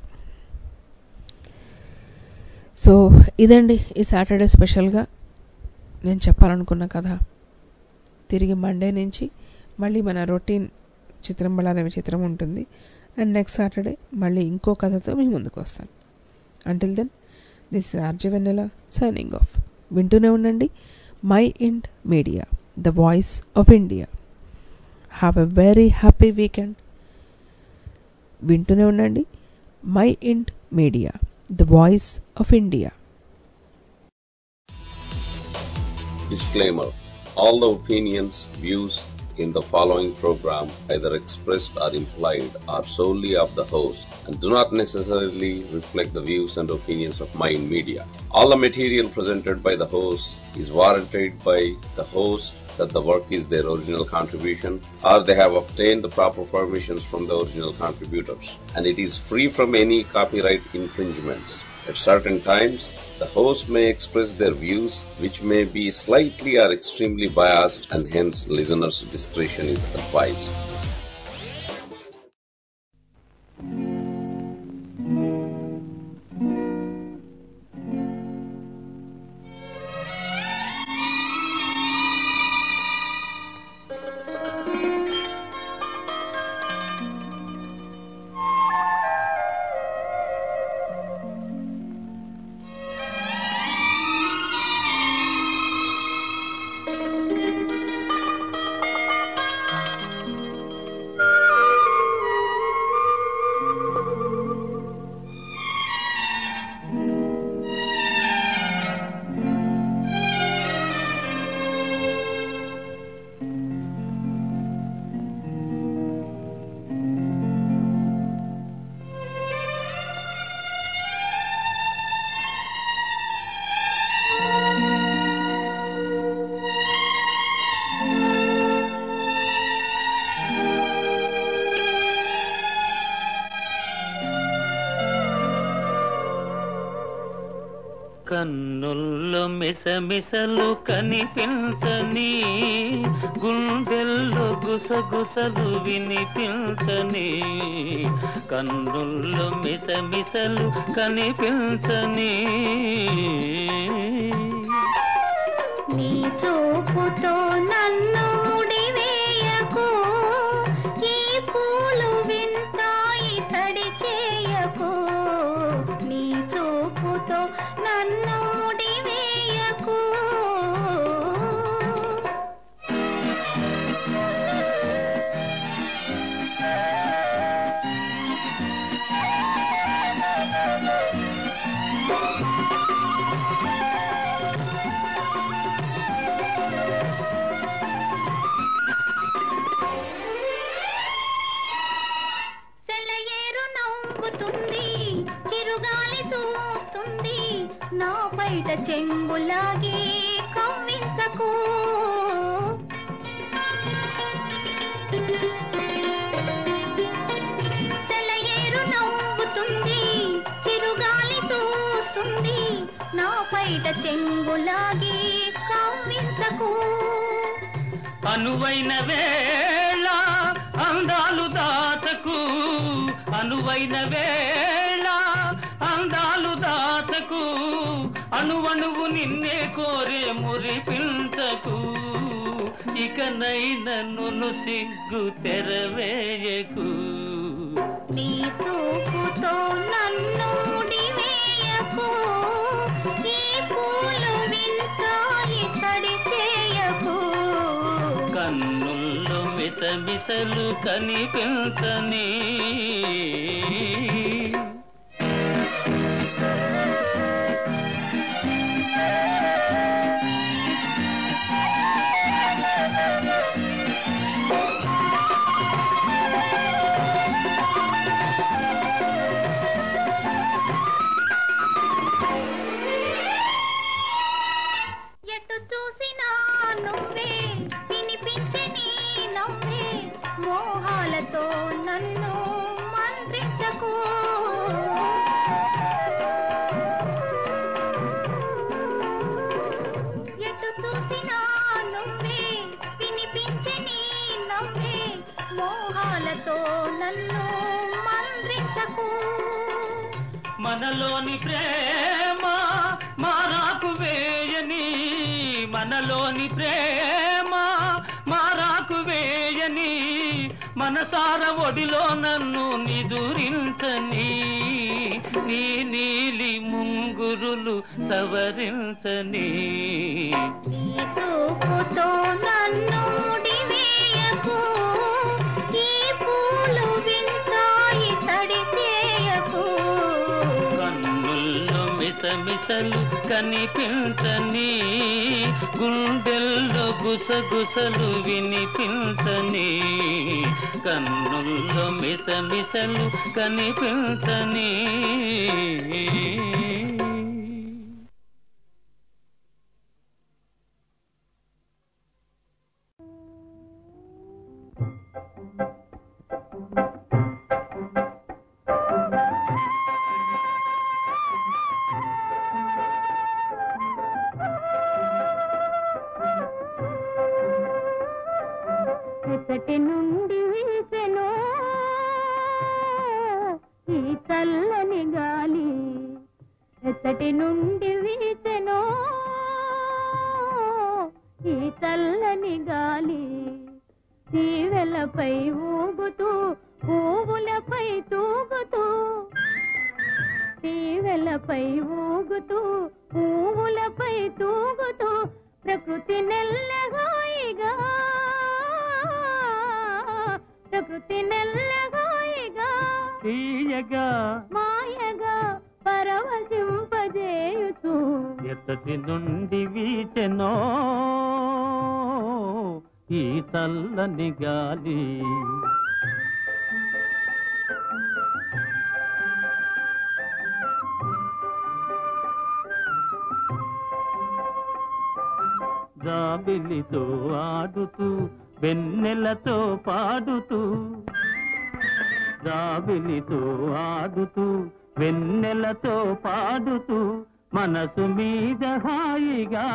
సో ఇదండి ఈ సాటర్డే స్పెషల్గా నేను చెప్పాలనుకున్న కథ తిరిగి మండే నుంచి మళ్ళీ మన రొటీన్ చిత్రం బళారవి చిత్రం ఉంటుంది అండ్ నెక్స్ట్ సాటర్డే మళ్ళీ ఇంకో కథతో మీ ముందుకు వస్తాను until then this RJ Vennela signing off వింటూనే ఉండండి Mind Media the voice of India have a very happy weekend వింటూనే ఉండండి Mind Media the voice of India Disclaimer All the opinions, views in the following program, either expressed or implied, are solely of the host and do not necessarily reflect the views and opinions of Mind Media. All the material presented by the host is warranted by the host that the work is their original contribution or they have obtained the proper permissions from the original contributors and it is free from any copyright infringements. At certain times, the host may express their views which may be slightly or extremely biased and hence listeners' discretion is advised. కన్నుల్లో మిసమిసలు కనిపించని గుండెల్లో గుసగుసలు వినిపించని కన్నుల్లో మిసమిసలు కనిపించని నీ చూపుతో నన్ను ముడివేయకు ఈ పూలు వింతాయి సడి చేయకు నీ చూపుతో నన్ను ముడివేయకు సెలయేరు నవ్వుతుంది చిరుగాలి చూస్తుంది నా బయట చెంగులాగే కవ్వించకు సెలయేరు నవ్వుతుంది చిరుగాలి చూస్తుంది నా బయట చెంగులాగే కవ్వించకు అనువైన వేళ అందాలు దాతకు అనువైన వేళ అందాలు దాతకు అణువణువు నిన్నే కోరే మురిపించకు ఇకనైన నన్ను సిగ్గు తెరవేయకు నీ చూపుతో నన్ను ముడివేయకు ఈ పూలు వింతాయి సడి చేయకు కన్నుల్లో మిసమిసలు కనిపించని ఎటు చూసినా నువ్వే వినిపించే నీ నవ్వే మోహాలతో నన్ను మంత్రించకు ఎటు చూసినా నువ్వే వినిపించే నీ నవ్వే మోహాలతో నన్ను మంత్రించకు మనలోని ప్రేమ మారాకు వేయని మనలోని ప్రేమ మారాకు వేయని మనసార ఒడిలో నన్ను నిదురించని నీ నీలి ముంగురులు సవరించని నీ చూపుతో నన్ను ముడివేయకు ఈ పూలు వింతాయి సడి చేయకు కన్నుల్లో మిసమి మిసమిసలు కనిపించని గుండెల్లో గుసగుసలు వినిపించని కన్నుల్లో మిసమిసలు కనిపించని ఎక్కటి నుండి వీసెను ఈ చల్లని గాలి ఎత్తటి నుండి వీసెను ఈ చల్లని గాలి తీవెలపై ఊగుతూ పువ్వులపై తూగుతూ తీవెలపై ఊగుతూ పువ్వులపై తూగుతూ ప్రకృతి నెల్లగాయిగా ప్రకృతి నెల్లగాయిగా తీయగా మాయగా పరవశింపజేయుతూ ఎత్తటి నుండి వీచెనో ఈ చల్లని గాలి జాబిలితో ఆడుతూ వెన్నెలతో పాడుతూ జాబిలితో ఆడుతూ వెన్నెలతో పాడుతూ మనసు మీద హాయిగా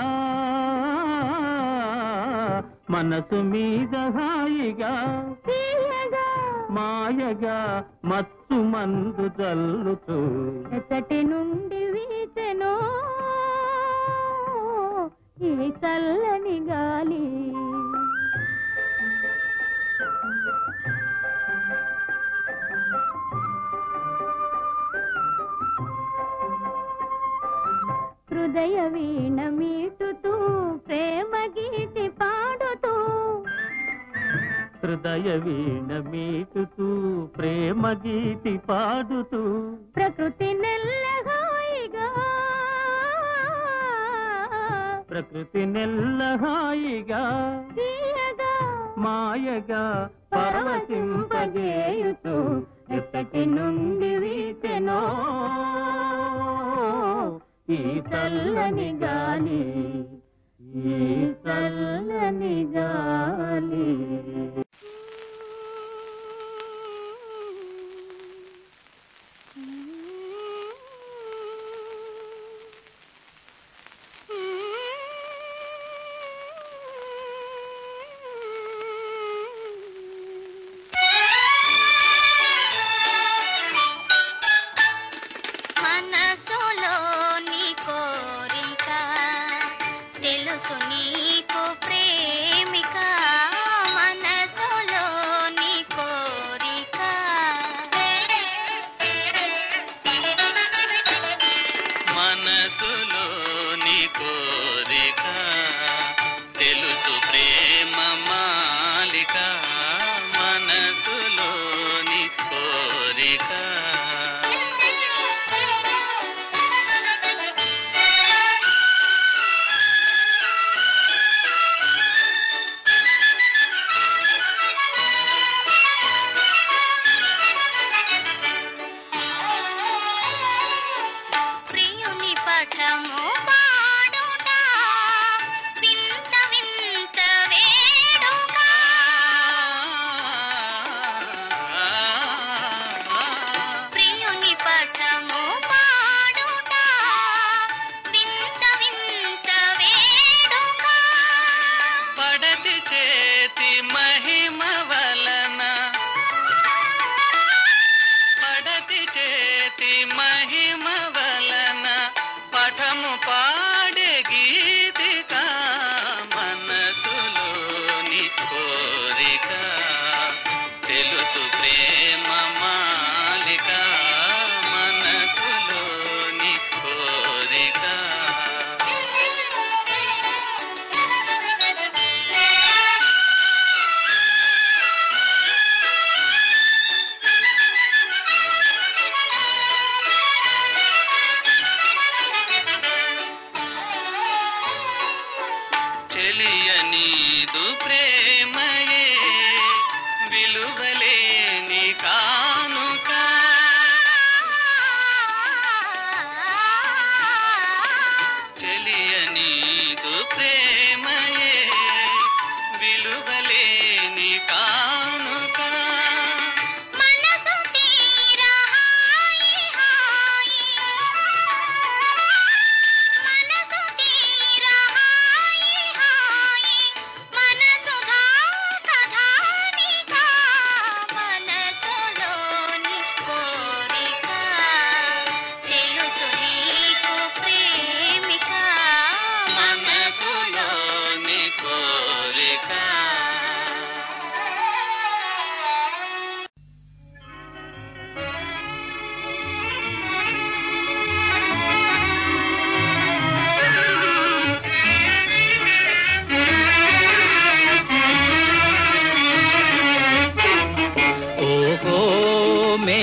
మనసు మీద హాయిగా తీయగా మాయగా మత్తు మందు జల్లుతూ ఎత్తటి నుండి వీచెను ఈ చల్లని గాలి హృదయ వీణ మీటుతూ ప్రేమ గీతి పాడుతూ హృదయ వీణ మీటుతూ ప్రేమ గీతి పాడుతూ ప్రకృతి నెల్లహాయిగా ప్రకృతి నెల్లహాయిగా తీయగా మాయగా పరవశింపజేయుతూ ఎత్తటి నుండి వీచెనో ఈ చల్లని గాలి ఈ చల్లని గాలి మనసులో నీ కోరిక తెలుసు నీకు ప్రేమిక మనసు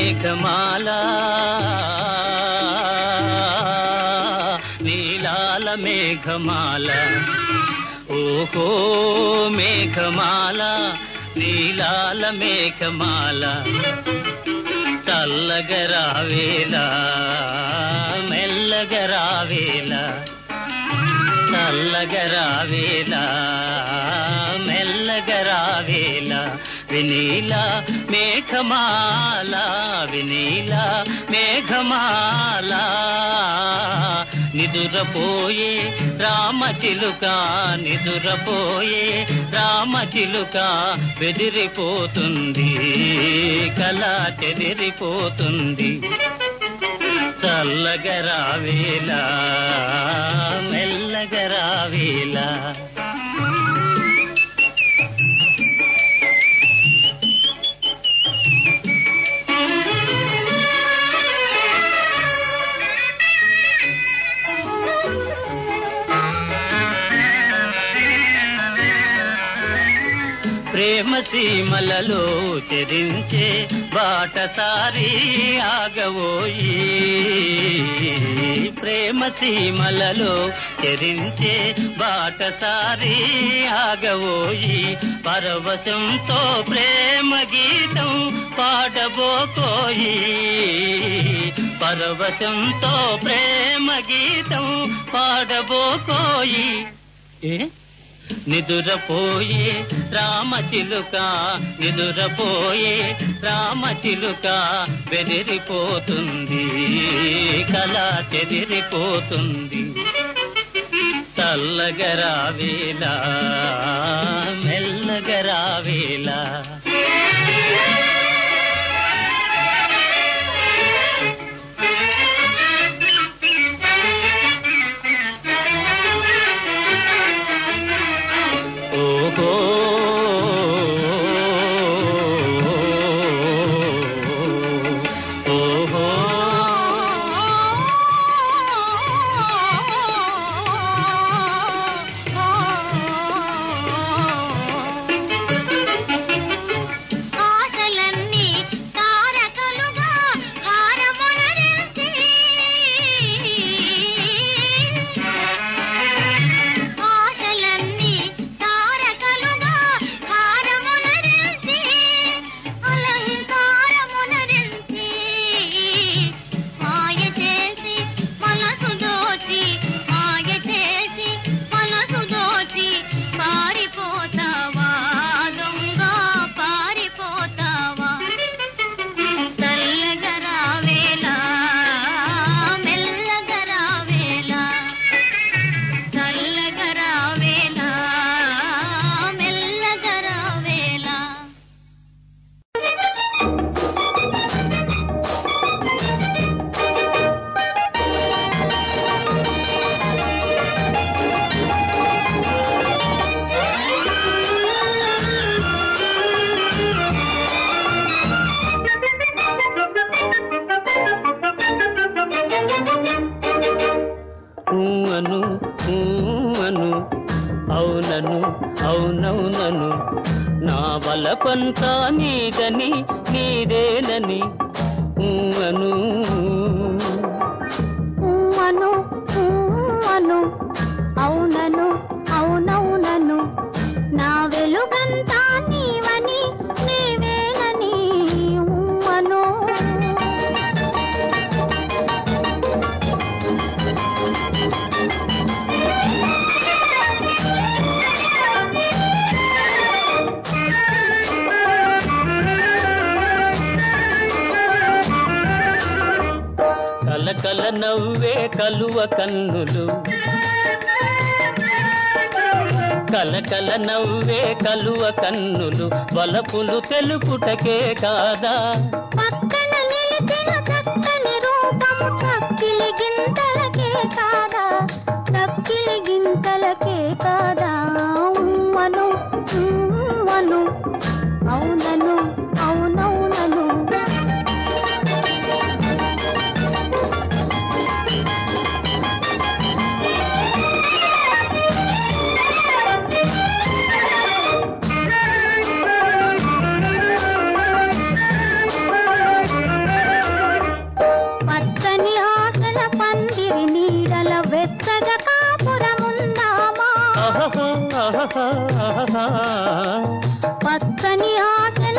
మేఘమాల నీలాల మేఘమాల ఓహో మేఘమాల నీలాల మేఘమాల చల్లగరావేలా మెల్లగరావేలా చల్లగరావేలా మెల్లగరావేలా వినీల మేఘమాల వినీల మేఘమాల నిదురపోయే రామచిలుక నిదురపోయే రామచిలుక బెదిరిపోతుంది కళ చెదిరిపోతుంది చల్లగరావేలా మెల్లగరావేలా ప్రేమ సీమలలో చెరించే బాటసారి ఆగవోయి ప్రేమ సీమలలో చెరించే బాటసారి ఆగవోయి పరవశంతో ప్రేమ గీతం పాడబోకోయి పరవశంతో ప్రేమ గీతం పాడబోకోయి ఏ నిదురపోయే రామచిలుక నిదురపోయే రామచిలుక బెదిరిపోతుంది కళ చెదిరిపోతుంది చల్లగరావేలా మెల్లగరావేలా ఓహో ఓహో ఆశలన్నీ తారకలుగా హారమునరించి ఆశలన్నీ తారకలుగా హారమునరించి అలంకారమునరించి మాయ చేసి మనసు దోచి మాయ చేసి మనసు దోచి పారిపోతావా దొంగ పారిపోతావా చల్లగరావేలా మెల్లగరావేలా చల్లగరావేలా మెల్లగరావేలా ఊ అను ఊ అను అవునను అవునవునను నా బలపంతా నీదని నీదేనని ఊ అను అను అను అవునను అవునవునను నా వెలుగంతా నీవని నీవేనని అను కలకల నవ్వే కలువ కన్నులు కలకల నవ్వే కలువ కన్నులు వలపులు తెలుపుటకే కాదా పక్కన నిలిచిన చక్కని రూపము చక్కిలి గింతలకే కాదా చక్కిలి గింతలకే కాదా ఉమ్మను ఉమ్మను అవునను అవునవునను ఆ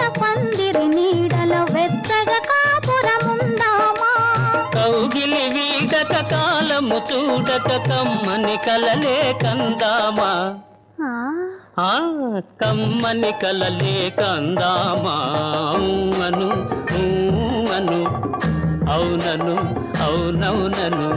పందిరి నీడలో వెచ్చగా కాపురముందామా కౌగిలి వీడక కాలము చూడక కమ్మని కలలే కందామా ఆ, ఆ కమ్మని కలలే కందామా అను అను అవునను అవునవునను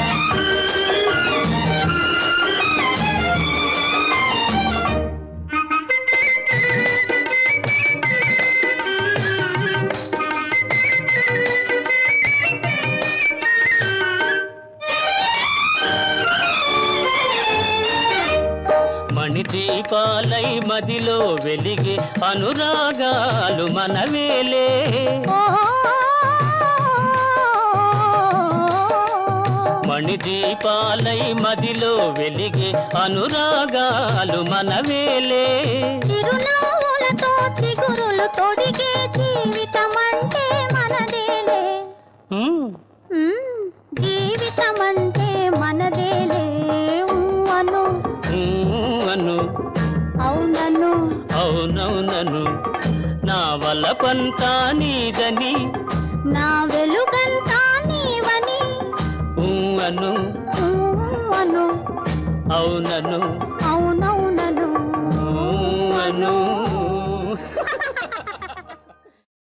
మణిదీపాలై మదిలో వెలిగే అనురాగాలు మనవేలే ఓ, మణిదీపాలై మదిలో వెలిగే అనురాగాలు మనవేలే చిరునవ్వులతో చిగురులు తొడిగే జీవితం అంటే మనదేలే ఉమ్, ఉమ్, జీవితం అంటే మనదేలే ఊ అను ఉమ్, అను అవునను అవునవునను నా వల్ల పంతా నీదని నా వెలుగంతా నీవని ఊ అను ఊ అను అవునను అవునవును